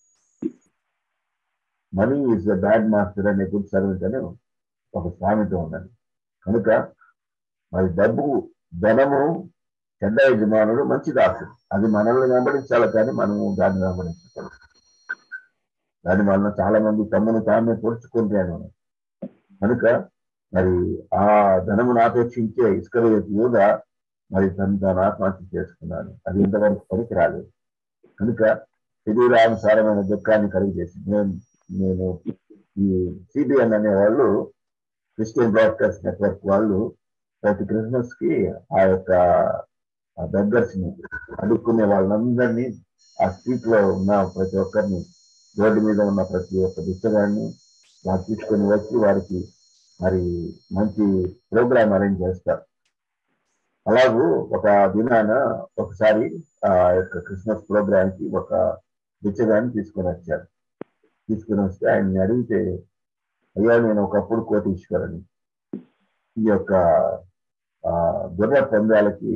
money is the bad master అనే గుడ్ సర్వెంట్ అని ఒక సామెత ఉన్నది కనుక మరి డబ్బు ధనము చెడ్డ యజమానుడు మంచి దాసుడు అది మనల్ని వెంబడించాలి కానీ మనము దాన్ని వెంబడించకూడదు దాని వలన చాలా మంది తమను తామే పొడుచుకుంటాను కనుక మరి ఆ ధనమును ఆపేక్షించే ఇసుక యోగ మరి తను తాను ఆత్మహత్య చేసుకున్నాడు అది ఇంతవరకు పనికి రాలేదు కనుక శరీరానుసారమైన దుఃఖాన్ని కలిగజేసి నేను నేను ఈ సిబిఎన్ అనే వాళ్ళు క్రిస్టియన్ బ్రాడ్కాస్ట్ నెట్వర్క్ వాళ్ళు ప్రతి క్రిస్మస్ కి ఆ యొక్క బెగ్గర్స్ ని అడుక్కునే వాళ్ళందరినీ ఆ స్ట్రీట్ లో ఉన్న ప్రతి ఒక్కరిని రోడ్డు మీద ఉన్న ప్రతి ఒక్క బిచ్చగాడిని వారు తీసుకొని వచ్చి వారికి మరి మంచి ప్రోగ్రామ్ అరేంజ్ చేస్తారు అలాగూ ఒక దినాన ఒకసారి ఆ యొక్క క్రిస్మస్ ప్రోగ్రామ్ కి ఒక బిచ్చగాన్ని తీసుకొని వచ్చారు తీసుకుని వస్తే ఆయన్ని అడిగితే అయ్యా నేను ఒకప్పుడు కోటీశ్వరుని ఈ యొక్క ఆ గుర్ర పందాలకి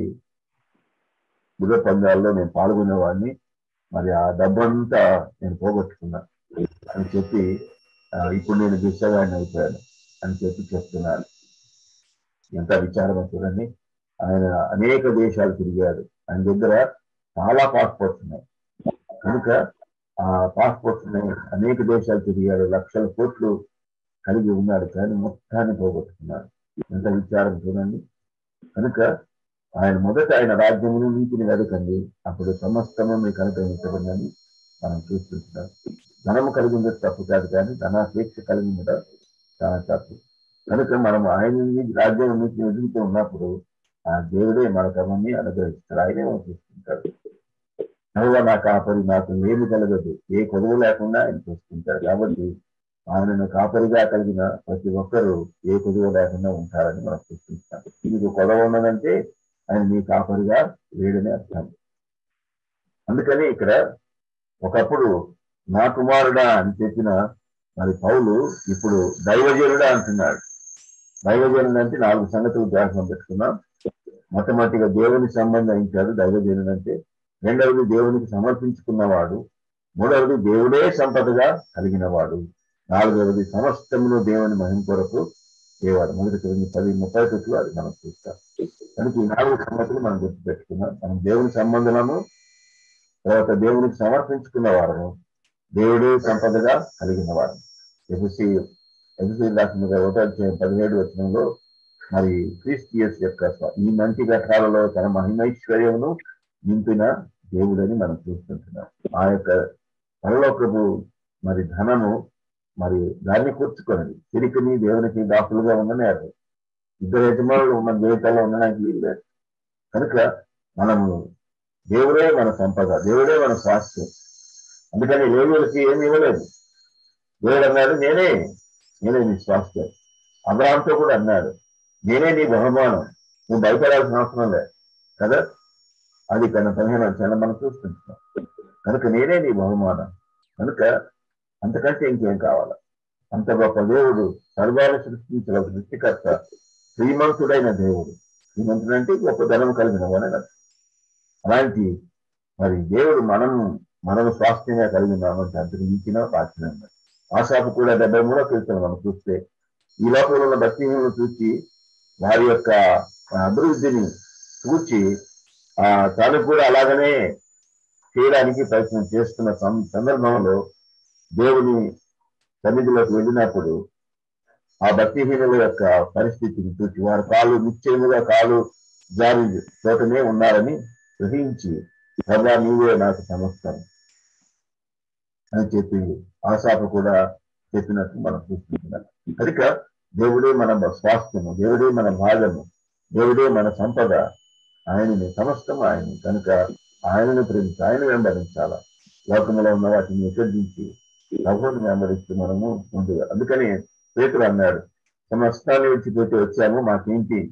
గుర్ర పందాల్లో నేను పాల్గొనేవాడిని మరి ఆ డబ్బంతా నేను పోగొట్టుకున్నా అని చెప్పి ఆ, ఇప్పుడు నేను దిశగాడిని అయిపోయాను అని చెప్పి చెప్తున్నాను ఎంత విచారమో చూడండి ఆయన అనేక దేశాలు తిరిగాడు ఆయన దగ్గర చాలా పాస్పోర్ట్స్ ఉన్నాయి కనుక ఆ పాస్పోర్ట్స్ ఉన్నాయి అనేక దేశాలు తిరిగాడు లక్షల కోట్లు కలిగి ఉన్నాడు కానీ మొత్తాన్ని పోగొట్టుకున్నాడు ఎంత విచారం చూడండి కనుక ఆయన మొదట ఆయన రాజ్యమును నీతిని వెదకండి అప్పుడు సమస్తము మీకు అనుగ్రహించబడిందని మనం చూస్తుంటున్నాం ధనము కలిగి ఉండదు తప్పు కాదు కానీ ధనాపేక్ష కలిగి ఉండడం చాలా తప్పు కనుక మనం ఆయన రాజ్యం నీతిని ఎదుగుతూ ఉన్నప్పుడు ఆ దేవుడే మనకు అవన్నీ అనుగ్రహిస్తాడు ఆయనే మనం చూస్తుంటాడు నవ్వ నా కాపరి నాకు ఏమి కలగదు ఏ కొదువు లేకుండా ఆయన చూస్తుంటాడు కాబట్టి ఆయనను కాపరిగా కలిగిన ప్రతి ఒక్కరూ ఏ కొదువు లేకుండా ఉంటారని మనం చూస్తుంటాం మీకు కొదవ ఉన్నదంటే ఆయన మీ కాపరిగా లేడని అర్థం అందుకని ఇక్కడ ఒకప్పుడు నా కుమారుడా అని చెప్పిన మరి పౌలు ఇప్పుడు దైవజనుడా అంటున్నాడు దైవజనుడు అంటే నాలుగు సంగతులు ధ్యాసం పెట్టుకున్నాం మొట్టమొదటిగా దేవుని సంబంధించాడు దైవజనుడు అంటే రెండవది దేవునికి సమర్పించుకున్నవాడు మూడవది దేవుడే సంపదగా కలిగిన వాడు నాలుగవది సమస్తమును దేవుని మహిమ కొరకు దేవాడు మొదటి తొమ్మిది పది ముప్పై తొమ్మిది అది మనం చూస్తాం కనుక ఈ నాలుగు సంగతులు మనం గుర్తుపెట్టుకున్నాం మనం దేవుని సంబంధము తర్వాత దేవునికి సమర్పించుకున్న వారము దేవుడే సంపదగా కలిగిన వారు ఎఫ్సి ఎఫ్సి రాసిన ఒకటో అధ్యాయం పదిహేడు వచనంలో మరి క్రిస్టియస్ యొక్క స్వ- ఈ మంచి ఘటాలలో తన మహిమైశ్వర్యమును నింపిన దేవుడని మనం చూస్తుంటున్నాం ఆ యొక్క పరలోకపు మరి ధనము మరి దాన్ని కూర్చుకొనది తిరిగిని దేవునికి దాసులుగా ఉండనేది ఇద్దరు యజమానులు మన జీవితాల్లో ఉండడానికి వీలు లేదు కనుక మనము దేవుడే మన సంపద దేవుడే మన స్వాస్థ్యం అందుకని లేవులకి ఏమి ఇవ్వలేదు దేవుడు అన్నాడు నేనే నేనే నీ స్వాస్థ్యం అబ్రాహంతో కూడా అన్నాడు నేనే నీ బహుమానం నువ్వు భయపడాల్సిన అవసరం లేదు కదా అది కన్నా పదిహేను వచ్చాను మనం చూస్తుంటాం కనుక నేనే నీ బహుమానం కనుక అంతకంటే ఇంకేం కావాలి అంత గొప్ప దేవుడు సర్వాలు సృష్టించిన ఒక సృష్టికర్త శ్రీమంతుడైన దేవుడు శ్రీమంతుడు అంటే గొప్ప ధనం కలిగిన వాడని అర్థం. అలాంటి మరి దేవుడు మనం మనం స్వాస్థ్యంగా కలిగినామంటే అంతకు మించిన వాక్యం ఆశాపు కూడా డెబ్బై మూడో కీర్తన మనం చూస్తే ఈ లోపల ఉన్న భక్తిహీనులను చూసి వారి యొక్క అభివృద్ధిని చూచి ఆ తాను కూడా అలాగనే చేయడానికి ప్రయత్నం చేస్తున్న సం- సందర్భంలో దేవుని సన్నిధిలోకి వెళ్ళినప్పుడు ఆ భక్తిహీనుల యొక్క పరిస్థితిని చూసి వారి కాళ్ళు నిశ్చయముగా కాలు జారి చోటనే ఉన్నారని గ్రహించి ప్రభా నీవే నాకు సమస్తం అని చెప్పి ఆశాప కూడా చెప్పినట్టు మనం చూస్తున్నాం కనుక దేవుడే మన స్వాస్థ్యము దేవుడే మన భాగము దేవుడే మన సంపద ఆయనని సమస్తం ఆయన కనుక ఆయనను ప్రేమించి ఆయన వెంబడించాల లోకంలో ఉన్న వాటిని విసర్జించి ప్రభువుని వెంబడిస్తూ మనము ముందుగా అందుకని పేతులు అన్నాడు సమస్తాన్ని విడిచిపెట్టి వచ్చాము మాకేంటి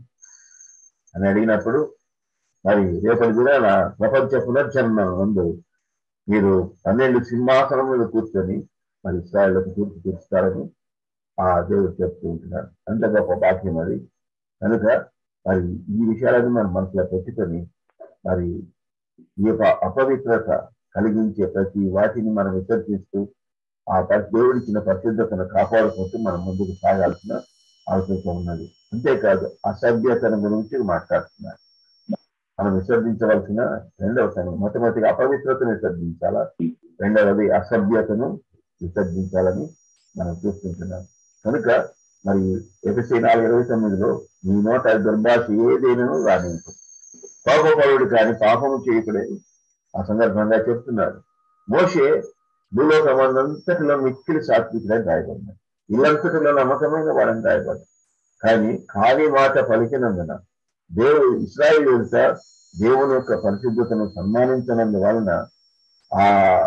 అని అడిగినప్పుడు మరి రేపటి దినాన ప్రపంచ పునర్జన్మ ముందు మీరు పన్నెండు సింహాసనం మీద కూర్చొని మరి ఇస్రాయలకు తీర్పు తీర్చుతారని ఆ దేవుడు చెప్తూ ఉంటున్నాడు అంత గొప్ప భాగ్యం అది కనుక మరి ఈ విషయాలను మనం మనసులో పెట్టుకొని మరి ఈ యొక్క అపవిత్రత కలిగించే ప్రతి వాటిని మనం విసర్జిస్తూ ఆ పరి- దేవుడిచ్చిన పరిశుద్ధతను కాపాడుకుంటూ మనం ముందుకు సాగాల్సిన అవసరం ఉన్నది అంతేకాదు అసభ్యతను గురించి మాట్లాడుతున్నారు మనం విసర్జించవలసిన రెండవ సంగతి మొట్టమొదటిగా అపవిత్రతను విసర్జించాలా రెండవది అసభ్యతను విసర్జించాలని మనం చూస్తుంటున్నాం కనుక మరి ఎఫ్ఎస్సి నాలుగు ఇరవై తొమ్మిదిలో మీ నోట దుర్భాష ఏదైనా రానించు పాపపరుడు కానీ పాపము చేయకుడే ఆ సందర్భంగా చెప్తున్నాడు మోషే భూలోకమంతటిలో మిక్కిలి సాత్వికుడని రాయబడినాడు ఇల్లంతటిలో నమ్మకమైన వాడని రాయబడ్డాడు కానీ ఖాళీ మాట పలికినందున దేవుడు ఇస్రాయిల్ దేవుని యొక్క పరిశుద్ధతను సన్మానించనందు వలన ఆ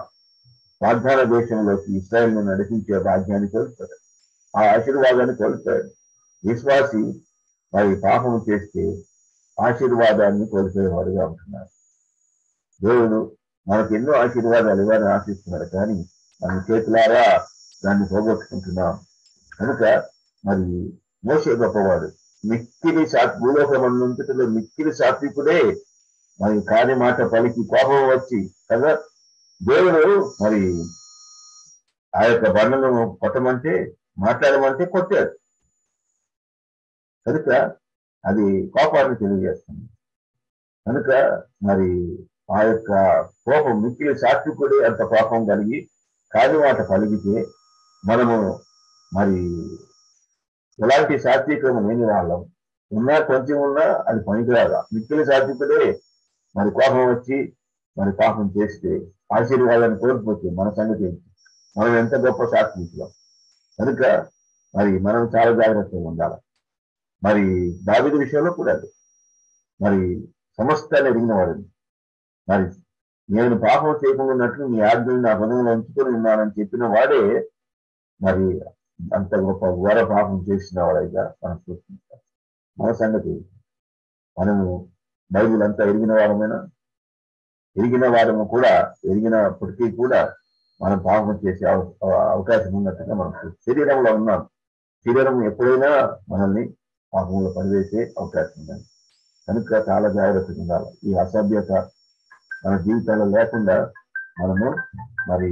వాగ్దాన దేశంలోకి ఇస్రాయల్ ను నడిపించే భాగ్యాన్ని కోల్పోయాడు ఆ ఆశీర్వాదాన్ని కోల్పోయాడు విశ్వాసి మరి పాపం చేస్తే ఆశీర్వాదాన్ని కోల్పోయేవాడుగా ఉంటున్నారు దేవుడు మనకు ఎన్నో ఆశీర్వాదాలు ఇవ్వాలని ఆశిస్తున్నాడు కానీ మన చేతులారా దాన్ని పోగొట్టుకుంటున్నాం కనుక మరి మోసే గొప్పవాడు మిక్కిలి సాత్ భూలోకమంతటిలో మిక్కిలి సాత్వికుడే మరి కాని మాట పలికి కోపం వచ్చి కదా దేవుడు మరి ఆ యొక్క బండను కొట్టమంటే మాట్లాడమంటే కొట్టాడు కనుక అది కోపాన్ని తెలియజేస్తుంది కనుక మరి ఆ యొక్క కోపం మిక్కిలి సాత్వికుడే అంత కోపం కలిగి కాని మాట పలిగితే మనము మరి ఎలాంటి సాత్వికము లేని వాళ్ళం ఉన్నా కొంచెం ఉన్నా అది పనికిరాదా మిక్కిలి సాత్వికుడే మరి కోపం వచ్చి మరి పాపం చేస్తే ఆశీర్వాదాన్ని కోల్పోతే మన సంగతి ఏంటి మనం ఎంత గొప్ప సాత్వికులం కనుక మరి మనం చాలా జాగ్రత్తగా ఉండాలి మరి దావిది విషయంలో కూడా అది మరి సమస్తాన్ని ఎరిగిన వాడిని మరి నేను పాపం చేయకుండా ఉన్నట్లు నీ ఆజ్ఞలు నా పదవులు ఉంచుకొని ఉన్నానని చెప్పిన వాడే మరి అంత గొప్ప ఘోర పాపం చేసిన వాడైగా మనం చూస్తుంటాం మన సంగతి ఏంటి? మనము బైబిల్ అంతా ఎరిగిన వారమేనా ఎరిగిన వారము కూడా ఎరిగినప్పటికీ కూడా మనం పాపం చేసే అవ- అవ- అవకాశం ఉన్నట్టుగా మనం చూస్తాం. శరీరంలో ఉన్నాం శరీరం ఎప్పుడైనా మనల్ని పాపంలో పనివేసే అవకాశం ఉంది కనుక చాలా జాగ్రత్తగా ఉండాలి ఈ అసభ్యత మన జీవితాల్లో లేకుండా మనము మరి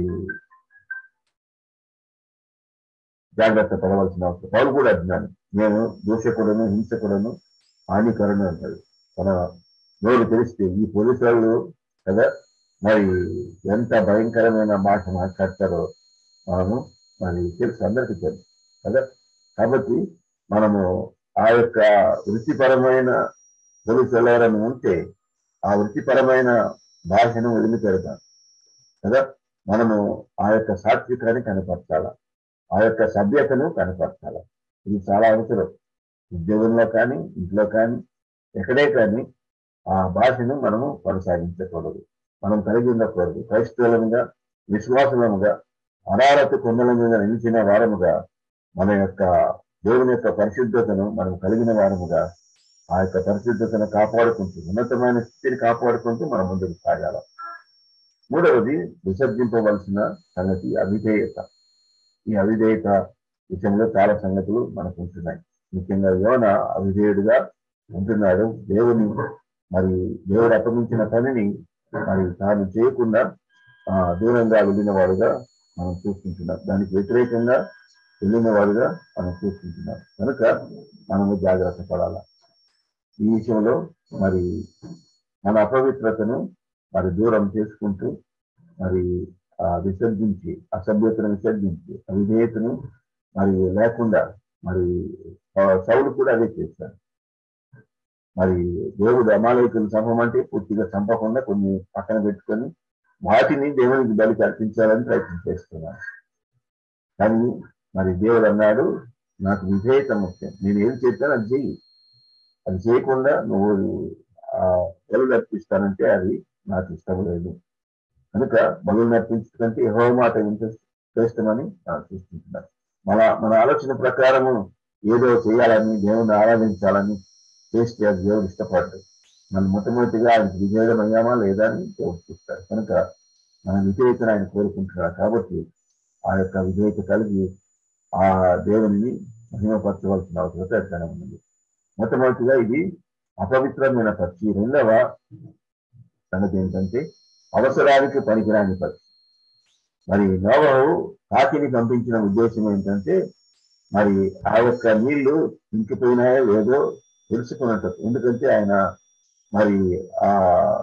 జాగ్రత్త పడవలసిన అవసరం పౌరు కూడా అజ్ఞాని నేను దూషకుడను హింసకుడను హానికరను అంటాడు తన నోరు తెలిస్తే ఈ పోలీసు వాళ్ళు కదా మరి ఎంత భయంకరమైన మాట మాట్లాడతారో మనము మరి తెలుసు అందరికీ తెలుసు కదా కాబట్టి మనము ఆ యొక్క వృత్తిపరమైన పోలీసు ఎవరైనా ఉంటే ఆ వృత్తిపరమైన భాషను వదిలిపెడతాం కదా మనము ఆ యొక్క సాత్వికాన్ని కనపరచాల ఆ యొక్క సభ్యతను కనపరచాల ఇది చాలా అవసరం ఉద్యోగంలో కానీ ఇంట్లో కానీ ఎక్కడే కానీ ఆ భాషను మనము కొనసాగించకూడదు మనం కలిగి ఉండకూడదు క్రైస్తవులముగా విశ్వాసులముగా అనారతి కొండల మీద నిలిచిన వారముగా మన యొక్క దేవుని యొక్క పరిశుద్ధతను మనం కలిగిన వారముగా ఆ యొక్క పరిశుద్ధతను కాపాడుకుంటూ ఉన్నతమైన స్థితిని కాపాడుకుంటూ మనం ముందుకు సాగాల మూడవది విసర్జింపవలసిన సంగతి అవిధేయత ఈ అవిధేయత విషయంలో చాలా సంగతులు మనకు ఉంటున్నాయి ముఖ్యంగా యోన అవిధేయుడిగా ఉంటున్నాడు దేవుని మరి దేవుడు అప్పగించిన పనిని మరి తాను చేయకుండా ఆ దూరంగా వెళ్ళిన వాడుగా మనం చూసుకుంటున్నాం దానికి వ్యతిరేకంగా వెళ్ళిన వాడుగా మనం చూసుకుంటున్నాం కనుక మనము జాగ్రత్త పడాలా ఈ విషయంలో మరి మన అపవిత్రతను మరి దూరం చేసుకుంటూ మరి ఆ విసర్జించి అసభ్యతను విసర్జించి అవిధేయతను మరి లేకుండా మరి ఆ సౌలు కూడా అదే చేశారు మరి దేవుడు అమాలయకులు చంపమంటే పూర్తిగా చంపకుండా కొన్ని పక్కన పెట్టుకొని వాటిని దేవునికి బలికి అర్పించాలని ప్రయత్నం చేస్తున్నారు కానీ మరి దేవుడు అన్నాడు నాకు విధేయత ముఖ్యం నేను ఏం చేస్తాను అది చెయ్యి అది చేయకుండా నువ్వు ఆ బలు అర్పిస్తానంటే అది నాకు ఇష్టం లేదు కనుక బలు అర్పించకంటే యహో మాట వింటే శ్రేష్టమని నేను చూస్తుంటున్నాను మన మన ఆలోచన ప్రకారము ఏదో చేయాలని దేవుని ఆరాధించాలని చేస్తే అది దేవుడు ఇష్టపడ్డాడు మనం మొట్టమొదటిగా ఆయనకు విజయం అయ్యామా లేదా అని దేవుడు చూస్తాడు కనుక మన విధేయతను ఆయన కోరుకుంటున్నాడు కాబట్టి ఆ యొక్క విధేయత కలిగి ఆ దేవుని మహిమపరచవలసిన అవసరత ఎక్కడ ఉన్నది మొట్టమొదటిగా ఇది అపవిత్రమైన పక్షి రెండవ సంగతి ఏంటంటే అవసరానికి పనికిరాని పక్షి మరి నోవహు కాకిని పంపించిన ఉద్దేశం ఏంటంటే మరి ఆ యొక్క నీళ్లు ఇంకిపోయినాయో లేదో తెలుసుకున్నట్టు ఎందుకంటే ఆయన మరి ఆ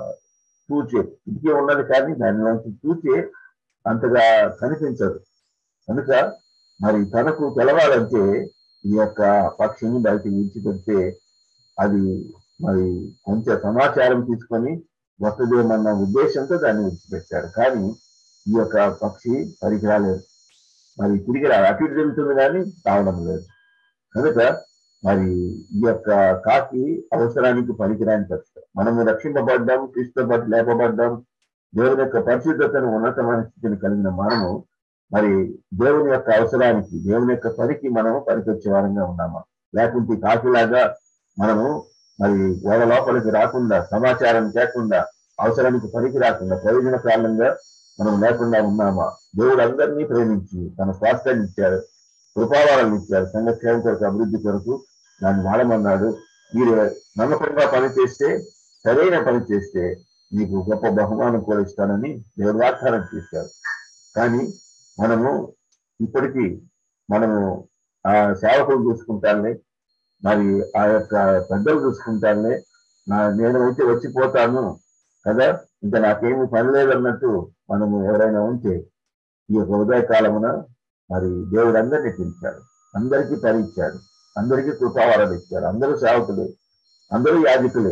చూచే ఇంకే ఉన్నది కానీ దానిలోంచి చూచే అంతగా కనిపించదు కనుక మరి తనకు తెలవాలంటే ఈ యొక్క పక్షిని బయటికి విడిచిపెడితే అది మరి కొంచెం సమాచారం తీసుకొని వస్తుందేమన్న ఉద్దేశంతో దాన్ని విడిచిపెట్టాడు కానీ ఈ యొక్క పక్షి పనికి రాలేదు మరి తిరిగి రా అటు ఇటు తిరుగుతుంది కానీ రావడం లేదు కనుక మరి ఈ యొక్క కాకి అవసరానికి పనికిరాని పక్షి మనము రక్షింపబడ్డాం క్రీస్తు బట్టి లేపబడ్డాం దేవుని యొక్క పరిశుద్ధతను ఉన్నతమైన స్థితిని కలిగిన మనము మరి దేవుని యొక్క అవసరానికి దేవుని యొక్క పనికి మనము పనికొచ్చే వారంగా ఉన్నామా లేకుంటే కాకిలాగా మనము మరి గోడ లోపలికి రాకుండా సమాచారం లేకుండా అవసరానికి పనికి రాకుండా ప్రయోజన కారణంగా మనం లేకుండా ఉన్నామా దేవుడు అందరినీ ప్రేమించి తన స్వాస్థ్యాన్ని ఇచ్చాడు కృపావాలను ఇచ్చారు సంఘక్షేమం కొరకు అభివృద్ధి కొరకు దాన్ని వాడమన్నాడు మీరు నమ్మకంగా పని చేస్తే సరైన పని చేస్తే మీకు గొప్ప బహుమానం కూడా ఇస్తానని దేవుడు వాగ్దానం చేశారు కానీ మనము ఇప్పటికీ మనము ఆ సేవకులు చూసుకుంటానే మరి ఆ యొక్క పెద్దలు చూసుకుంటానే నా నేను అయితే వచ్చిపోతాను కదా ఇంకా నాకేమి పని లేదన్నట్టు మనము ఎవరైనా ఉంటే ఈ యొక్క ఉదయ కాలమున మరి దేవుడు అందరినీ పిలిచాడు అందరికీ పని ఇచ్చాడు అందరికీ కృపావరాలు ఇచ్చాడు అందరూ సేవకులే అందరూ యాజకులే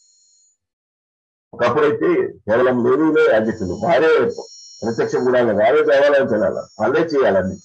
ఒకప్పుడైతే కేవలం లేవీలే యాజకులు వారే ప్రత్యక్ష గుడాలి వారే దేవాలయం వెళ్ళాలి వాళ్ళే చేయాలని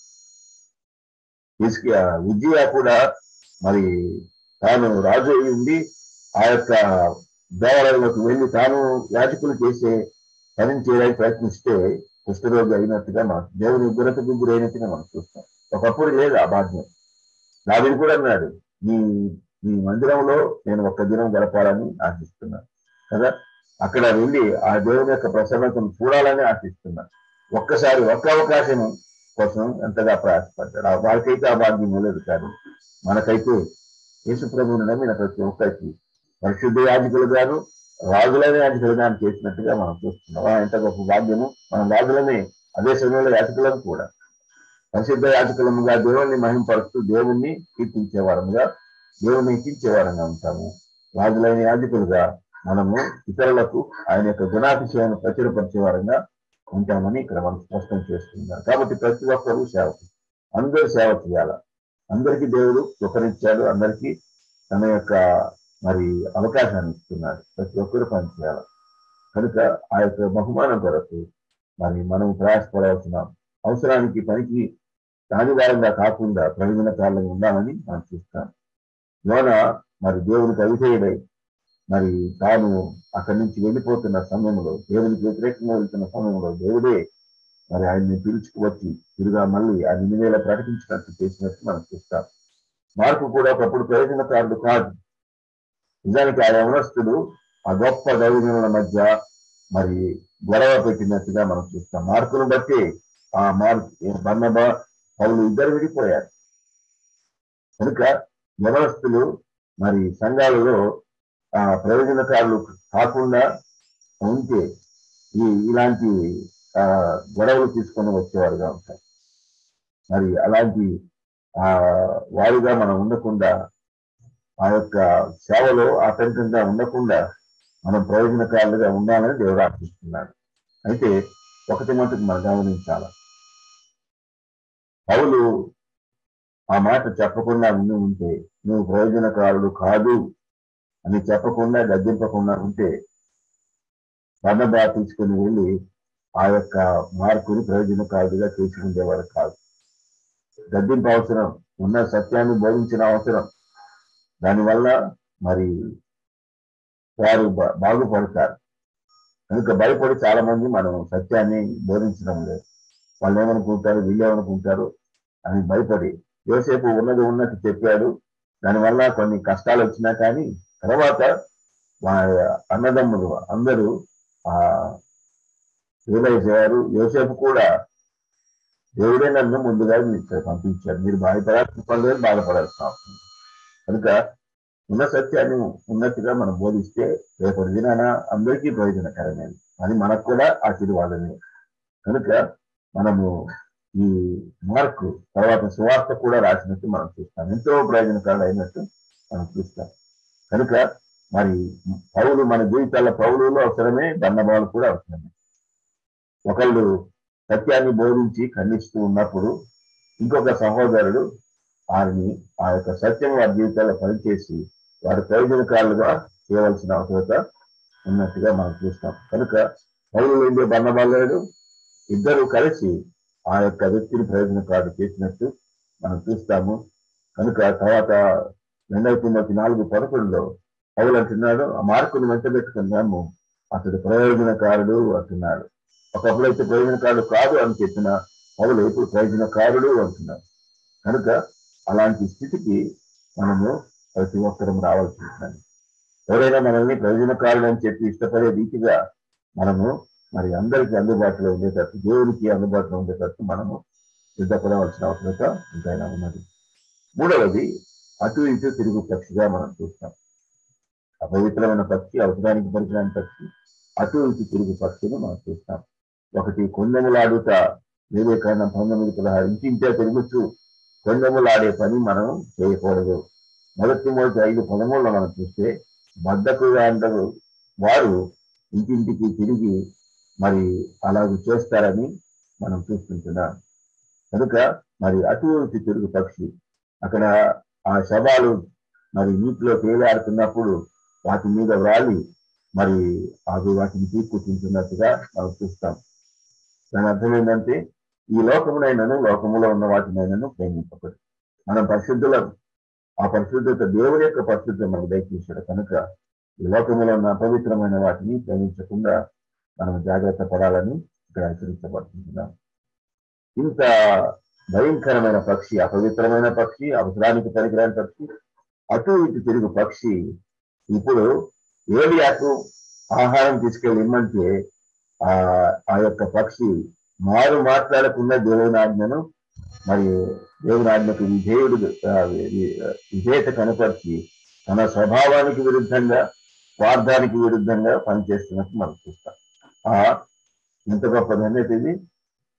తీసుకు విజయ కూడా మరి తాను రాజు అయి ఉండి ఆ యొక్క దేవాలయంలోకి వెళ్ళి తాను యాజకులు చేసే పనిని చేయడానికి ప్రయత్నిస్తే కుష్ఠరోగి అయినట్టుగా మనం దేవుని ఉగ్రత గుగ్గురు అయినట్టుగా మనం చూస్తాం ఒకప్పుడు లేదు ఆ భాగ్యం దావిని కూడా అన్నాడు నీ నీ మందిరంలో నేను ఒక్క దినం గడపాలని ఆశిస్తున్నాను కదా అక్కడ వెళ్ళి ఆ దేవుని యొక్క ప్రసన్నతను చూడాలని ఆశిస్తున్నాను ఒక్కసారి ఒక్క అవకాశం కోసం ఎంతగా ప్రయాసపడ్డాడు ఆ వారికైతే ఆ భాగ్యం లేదు కానీ మనకైతే యేసు ప్రభువుని నమ్మిన ప్రతి ఒక్కరికి పరిశుద్ధ యాజకులు గాను రాజులనే యాజకులు గాను చేసినట్టుగా మనం చూస్తున్నాం ఆ ఎంత గొప్ప భాగ్యము మనం రాజులనే అదే సమయంలో యాజకులను కూడా పరిశుద్ధ యాజకులముగా దేవుణ్ణి మహింపరుస్తూ దేవుణ్ణి కీర్తించేవారముగా దేవుణ్ణి హెచ్చించేవారంగా ఉంటాము రాజులైన యాజకులుగా మనము ఇతరులకు ఆయన యొక్క గుణాతిశయాన్ని ప్రచురపరిచేవారంగా ఉంటామని ఇక్కడ మనం స్పష్టం చేస్తున్నారు కాబట్టి ప్రతి ఒక్కరూ సేవకు అందరూ సేవ చేయాల అందరికీ దేవుడు కృపనిచ్చాడు అందరికీ తన యొక్క మరి అవకాశాన్ని ఇస్తున్నాడు ప్రతి ఒక్కరు పని చేయాలి కనుక ఆ యొక్క బహుమానం కొరకు మరి మనం ప్రయాసపడాల్సిన అవసరానికి పనికి దానివారంగా కాకుండా ప్రయోజనకారంగా ఉండాలని మనం చూస్తాం యోన మరి దేవునికి అవిధేయుడై మరి తాను అక్కడి నుంచి వెళ్ళిపోతున్న సమయంలో దేవునికి వ్యతిరేకంగా వెళ్తున్న సమయంలో దేవుడే మరి ఆయన్ని పిలుచుకువచ్చి తిరుగా మళ్ళీ ఆ నివేల ప్రకటించినట్టు చేసినట్టు మనం చూస్తాం మార్పు కూడా ఒకప్పుడు ప్రయోజనకారుడు కాదు నిజానికి ఆ యవనస్తుడు ఆ గొప్ప దైవజనుల మధ్య మరి గొడవ పెట్టినట్టుగా మనం చూస్తాం మార్కును బట్టి ఆ మార్పు బన్నబ పౌలు ఇద్దరు విడిపోయారు కనుక యవనస్తులు మరి సంఘాలలో ఆ ప్రయోజనకారులు కాకుండా ఉంటే ఈ ఇలాంటి ఆ గొడవలు తీసుకొని వచ్చేవారుగా ఉంటారు మరి అలాంటి ఆ వారుగా మనం ఉండకుండా ఆ యొక్క సేవలో ఆటంకంగా ఉండకుండా మనం ప్రయోజనకారులుగా ఉండాలని దేవుడు ఆశిస్తున్నాడు అయితే ఒకటి మటుకు మనం గమనించాలి పౌలు ఆ మాట చెప్పకుండా ఉండి ఉంటే నువ్వు ప్రయోజనకారుడు కాదు అని చెప్పకుండా గద్దింపకుండా ఉంటే బన్నబా తీసుకుని వెళ్ళి ఆ యొక్క మార్కుని ప్రయోజనకారుడిగా తీసుకుండేవారు కాదు గద్దింపు అవసరం ఉన్న సత్యాన్ని బోధించిన అవసరం దానివల్ల మరి వారు బా- బాగుపడతారు కనుక భయపడి చాలా మంది మనం సత్యాన్ని బోధించడం లేదు వాళ్ళు ఏమనుకుంటారు వీళ్ళు ఏమనుకుంటారు అని భయపడి యోసేపు ఉన్నది ఉన్నట్టు చెప్పాడు దానివల్ల కొన్ని కష్టాలు వచ్చినా కానీ తర్వాత వాళ్ళ అన్నదమ్ములు అందరూ ఆ రియలైజ్ అయ్యారు యోసేపు కూడా దేవుడే నన్ను ముందుగా మీకు పంపించాడు మీరు బాధపడాల్సిన పనులు బాధపడాల్సిన అవసరం లేదు. కనుక ఉన్న సత్యాన్ని ఉన్నట్టుగా మనం బోధిస్తే రేపటి దినాన అందరికీ ప్రయోజనకరమైనది అది మనకు కూడా ఆశీర్వాదమే కనుక మనము ఈ మార్కు తర్వాత సువార్త కూడా రాసినట్టు మనం చూస్తాం ఎంతో ప్రయోజనకరం అయినట్టు మనం చూస్తాం కనుక మరి పౌలు మన జీవితాల పౌలులో అవసరమే దండబాలు కూడా అవసరమే ఒకళ్ళు సత్యాన్ని బోధించి ఖండిస్తూ ఉన్నప్పుడు ఇంకొక సహోదరుడు వారిని ఆ యొక్క సత్యం వారి జీవితాల్లో పనిచేసి వారి ప్రయోజనకారులుగా చేయవలసిన అవసరత ఉన్నట్టుగా మనం చూస్తాం కనుక పౌలు లేదే బంధబాలేడు ఇద్దరు కలిసి ఆ యొక్క వ్యక్తిని ప్రయోజనకారుడు చేసినట్టు మనం చూస్తాము కనుక తర్వాత రెండవ తిమ్మతి నాలుగు పదకొండులో పౌలు అంటున్నాడు ఆ మార్కుని వెంట పెట్టుకున్నాము అతడు ప్రయోజనకారుడు అంటున్నాడు ఒకప్పుడైతే ప్రయోజనకారుడు కాదు అని చెప్పిన పౌలు ఇప్పుడు ప్రయోజనకారుడు అంటున్నాడు కనుక అలాంటి స్థితికి మనము ప్రతి ఒక్కరం రావాల్సి ఉంటుంది ఎవరైనా మనల్ని ప్రయోజనకారుడు అని చెప్పి ఇష్టపడే రీతిగా మనము మరి అందరికీ అందుబాటులో ఉండేటట్టు దేవుడికి అందుబాటులో ఉండేటట్టు మనము సిద్ధపడవలసిన అవసరత ఎంతైనా ఉన్నది మూడవది అటు ఇటు తిరుగు పక్షిగా మనం చూస్తాం అపవిత్రమైన పక్షి అవసరానికి పనికిరాని పక్షి అటు ఇటు తిరుగు పక్షిని మనం చూస్తాం ఒకటి కొండములాడుట వివేకానంద పంతొమ్మిది పదహారు ఇంటింటే తిరుగుతూ కొండములాడే పని మనం చేయకూడదు మొదటి మొదటి ఐదు పదమూడులో మనం చూస్తే బద్దకుగా అందరూ వారు ఇంటింటికి తిరిగి మరి అలాగ చేస్తారని మనం చూస్తుంటున్నాం కనుక మరి అటువంటి తిరుగు పక్షి అక్కడ ఆ శవాలు మరి నీటిలో తేలాడుతున్నప్పుడు వాటి మీద వ్రాలి మరి అవి వాటిని పీక్కు తింటున్నట్టుగా మనం చూస్తాం దాని అర్థం ఏంటంటే ఈ లోకమునైనను లోకములో ఉన్న వాటినైనను ప్రేమింపకూడదు మనం పరిశుద్ధులం ఆ పరిశుద్ధత దేవుని యొక్క పరిశుద్ధత మనకు దయచేశాడు కనుక ఈ లోకములో ఉన్న అపవిత్రమైన వాటిని ప్రేమించకుండా మనం జాగ్రత్త పడాలని ఇక్కడ హెచ్చరించబడుతున్నాం ఇంత భయంకరమైన పక్షి అపవిత్రమైన పక్షి అవసరానికి పనికిరాని పక్షి అటు ఇటు తిరుగు పక్షి ఇప్పుడు ఏలియాకు ఆహారం తీసుకెళ్ళి ఇమ్మంటే ఆ ఆ యొక్క పక్షి మారు మాట్లాడకుండా దేవుని ఆజ్ఞను మరి దేవుని ఆజ్ఞకు విధేయుడు ఆ, వి- విధేయత కనపరిచి తన స్వభావానికి విరుద్ధంగా స్వార్థానికి విరుద్ధంగా పనిచేస్తున్నట్టు మనం చూస్తాం ఆ ఎంత గొప్ప ధన్యత ఇది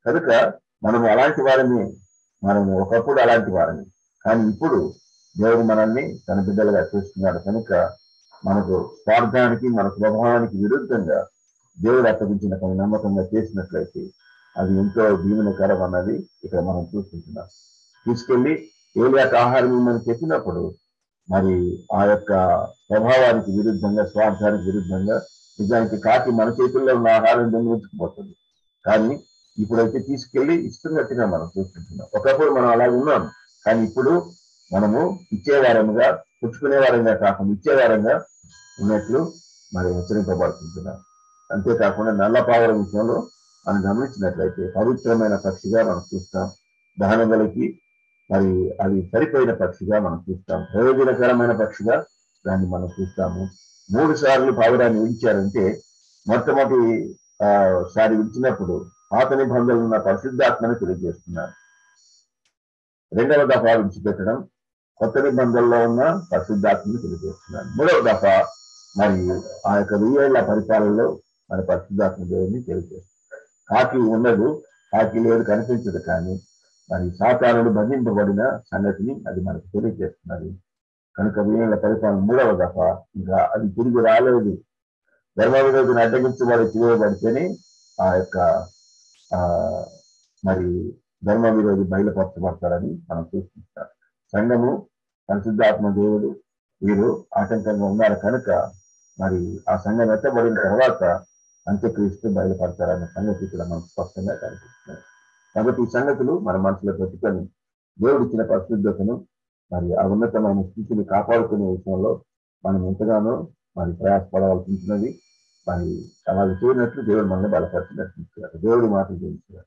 కనుక మనం అలాంటి వారిని మనం ఒకప్పుడు అలాంటి వారిని కానీ ఇప్పుడు దేవుడు మనల్ని తన బిడ్డలుగా చేస్తున్నాడు కనుక మనకు స్వార్థానికి మన స్వభావానికి విరుద్ధంగా దేవుడు అప్పగించిన పని నమ్మకంగా చేసినట్లయితే అది ఎంతో దీవెనకరం అన్నది ఇక్కడ మనం చూస్తుంటున్నాం తీసుకెళ్లి ఏలియాకు ఆహారం ఇమ్మని చెప్పినప్పుడు మరి ఆ యొక్క స్వభావానికి విరుద్ధంగా స్వార్థానికి విరుద్ధంగా నిజానికి కాకి మన చేతుల్లో ఉన్న ఆహారం దొంగిలించుకుపోతుంది కానీ ఇప్పుడైతే తీసుకెళ్లి ఇస్తున్నట్టుగా మనం చూస్తుంటున్నాం ఒకప్పుడు మనం అలా ఉన్నాం కానీ ఇప్పుడు మనము ఇచ్చేవారంగా పుచ్చుకునేవారంగా కాకుండా ఇచ్చేవారంగా ఉన్నట్లు మరి హెచ్చరింపబడుతుంటున్నాం అంతేకాకుండా నల్లపావుల విషయంలో మనం గమనించినట్లయితే పవిత్రమైన పక్షిగా మనం చూస్తాం దహనబలికి మరి అది సరిపోయిన పక్షిగా మనం చూస్తాం ప్రయోజనకరమైన పక్షిగా దాన్ని మనం చూస్తాము మూడు సార్లు పావురాన్ని విడిచారంటే మొట్టమొదటి ఆ, సారి విడిచినప్పుడు పాత నిబంధనలు ఉన్న పరిశుద్ధాత్మని తెలియజేస్తున్నారు రెండవ దఫా విడిచిపెట్టడం కొత్త నిబంధనలో ఉన్న పరిశుద్ధాత్మని తెలియజేస్తున్నారు మూడవ దఫా మరి ఆ యొక్క వెయ్యేళ్ల పరిపాలనలో మన పరిశుద్ధాత్మ దేవుడిని తెలియజేస్తున్నారు కాకి ఉండదు కాకి లేదు కనిపించదు కానీ మరి సాతానుడు బంధింపబడిన సంగతిని అది మనకు తెలియజేస్తున్నది కనుక వెయ్యేళ్ల పరిపాలన మూడవ దఫా ఇంకా అది తిరిగి రాలేదు ధర్మ విరోధిని అడ్డగించబడి తీయబడితేనే ఆ యొక్క ఆ మరి ధర్మ విరోధి బయలుపరచబడతారని మనం చూస్తుంటాం సంఘము పరిశుద్ధాత్మ దేవుడు వీరు ఆటంకంగా ఉన్నారు కనుక మరి ఆ సంఘం ఎత్తబడిన తర్వాత అంత్యక్రీస్తు బయలుపడతారన్న సంగతి ఇక్కడ మనకు స్పష్టంగా కనిపిస్తుంది కాబట్టి ఈ సంగతులు మన మనసులో పెట్టుకొని దేవుడు ఇచ్చిన పరిశుద్ధతను మరి ఆ ఉన్నతమైన స్థితిని కాపాడుకునే విషయంలో మనం ఎంతగానో మరి ప్రయాసపడవలసి ఉంటున్నది మరి అలాగే చేయనట్లు దేవుడు మనల్ని బలపరిచినట్లు దేవుడి మాటలు చేయించారు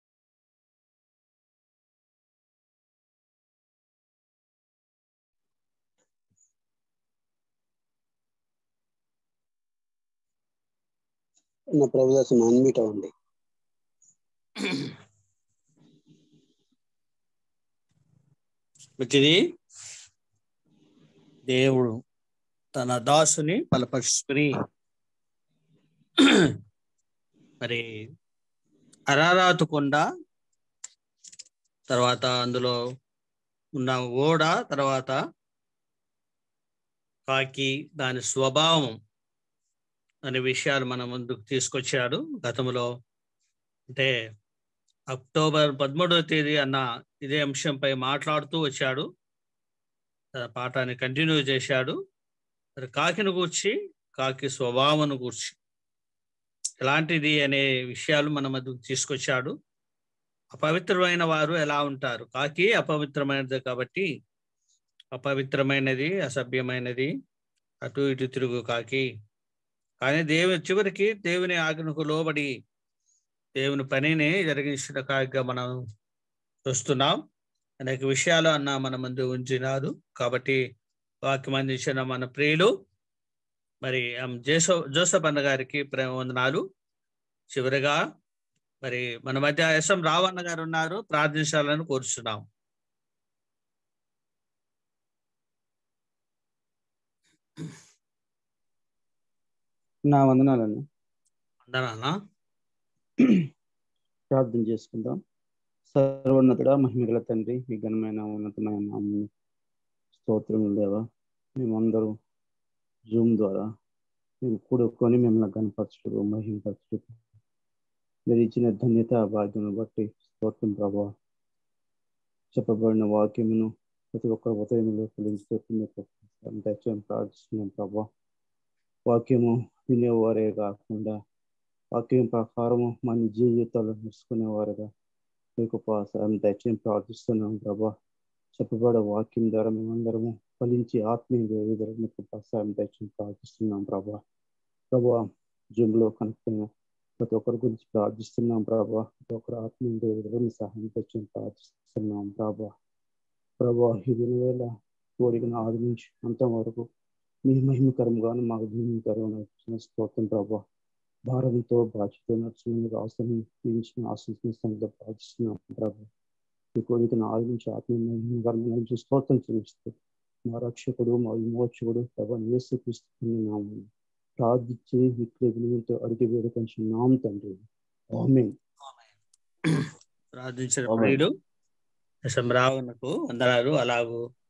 నా ప్రభుదాసం అన్మీట్ అవ్వండి మంచిది దేవుడు తన దాసుని బలపరుచుకుని మరి అరారాతు కొండ తర్వాత అందులో ఉన్న ఓడ తర్వాత కాకి దాని స్వభావం అనే విషయాలు మన ముందుకు తీసుకొచ్చాడు గతంలో అంటే అక్టోబర్ పదమూడవ తేదీ అన్న ఇదే అంశంపై మాట్లాడుతూ వచ్చాడు తన పాఠాన్ని కంటిన్యూ చేశాడు మరి కాకిని గూర్చి కాకి స్వభావను గూర్చి ఎలాంటిది అనే విషయాలు మన మధ్యకు తీసుకొచ్చాడు అపవిత్రమైన వారు ఎలా ఉంటారు కాకి అపవిత్రమైనది కాబట్టి అపవిత్రమైనది అసభ్యమైనది అటు ఇటు తిరుగు కాకి కానీ దేవు చివరికి దేవుని ఆజ్ఞకు లోబడి దేవుని పనిని జరిగించిన కాకిగా మనం చూస్తున్నాం అనేక విషయాలు అన్న మన ముందు ఉంచినారు కాబట్టి వాక్యం అందించిన మన ప్రియులు మరి ఎం జేసో జోసఫ్ అన్న గారికి ప్రేమ వందనాలు చివరిగా మరి మన మధ్య ఎస్ఎం రావన్న గారు ఉన్నారు ప్రార్థించాలని కోరుచున్నాం నా వందనాలన్న అందరానా ప్రార్థన చేసుకుందాం సర్వోన్నతుడ మహిమగల తండ్రి మీ ఘనమైన ఉన్నతమైన నామమును స్తోత్రం దేవా మేమందరూ జూమ్ ద్వారా మేము కూడుకొని మిమ్మల్ని కనపరచుడు మహిమపరచుడు మీరు ఇచ్చిన ధన్యత భాగ్యం బట్టి స్తోత్రం ప్రభావ చెప్పబడిన వాక్యమును ప్రతి ఒక్క ఉదయంలో ఫలించుతూ ప్రార్థిస్తున్నాం ప్రభా వాక్యము వినేవారే కాకుండా వాక్యం ప్రకారము మన జీవితాలు నేర్చుకునేవారుగా మీకు సాయం దయచేయం ప్రార్థిస్తున్నాం ప్రభా చెప్పబడే వాక్యం ద్వారా మేమందరము ఫలించి ఆత్మీయ ఎదురు మీకు సాయం దయచేయం ప్రార్థిస్తున్నాం ప్రభా ప్రభా జూమ్లో కనెక్ట్ అయిన ప్రతి ఒక్కరి గురించి ప్రార్థిస్తున్నాం ప్రభా ప్రతి ఒక్కరు ఆత్మీయ ఎదురు సహాయం తెచ్చి ప్రార్థిస్తున్నాం ప్రభా ప్రభా ఇది వేళ కోరికను ఆది నుంచి అంతం వరకు మీ మహిమకరంగాను మాకు భూమికరంగా స్తోత్రం ప్రభా భారంతో బాధ్యత నడుచుకుని రాష్ట్రాన్ని తీర్చిన ఆశించిన సంగతి ప్రార్థిస్తున్నాం ప్రభు ఈ కోరికను ఆలోచించి ఆత్మీయ స్తోత్రం చూపిస్తూ మా రక్షకుడు మా విమోచకుడు ప్రభా యేసు క్రీస్తు ప్రార్థించి విక్రయంతో అడిగి వేడుకొంచి నామ తండ్రి ఆమెన్ ప్రార్థించిన ఆమేన్. ప్రియుడు రావణకు వందనాలు అలాగూ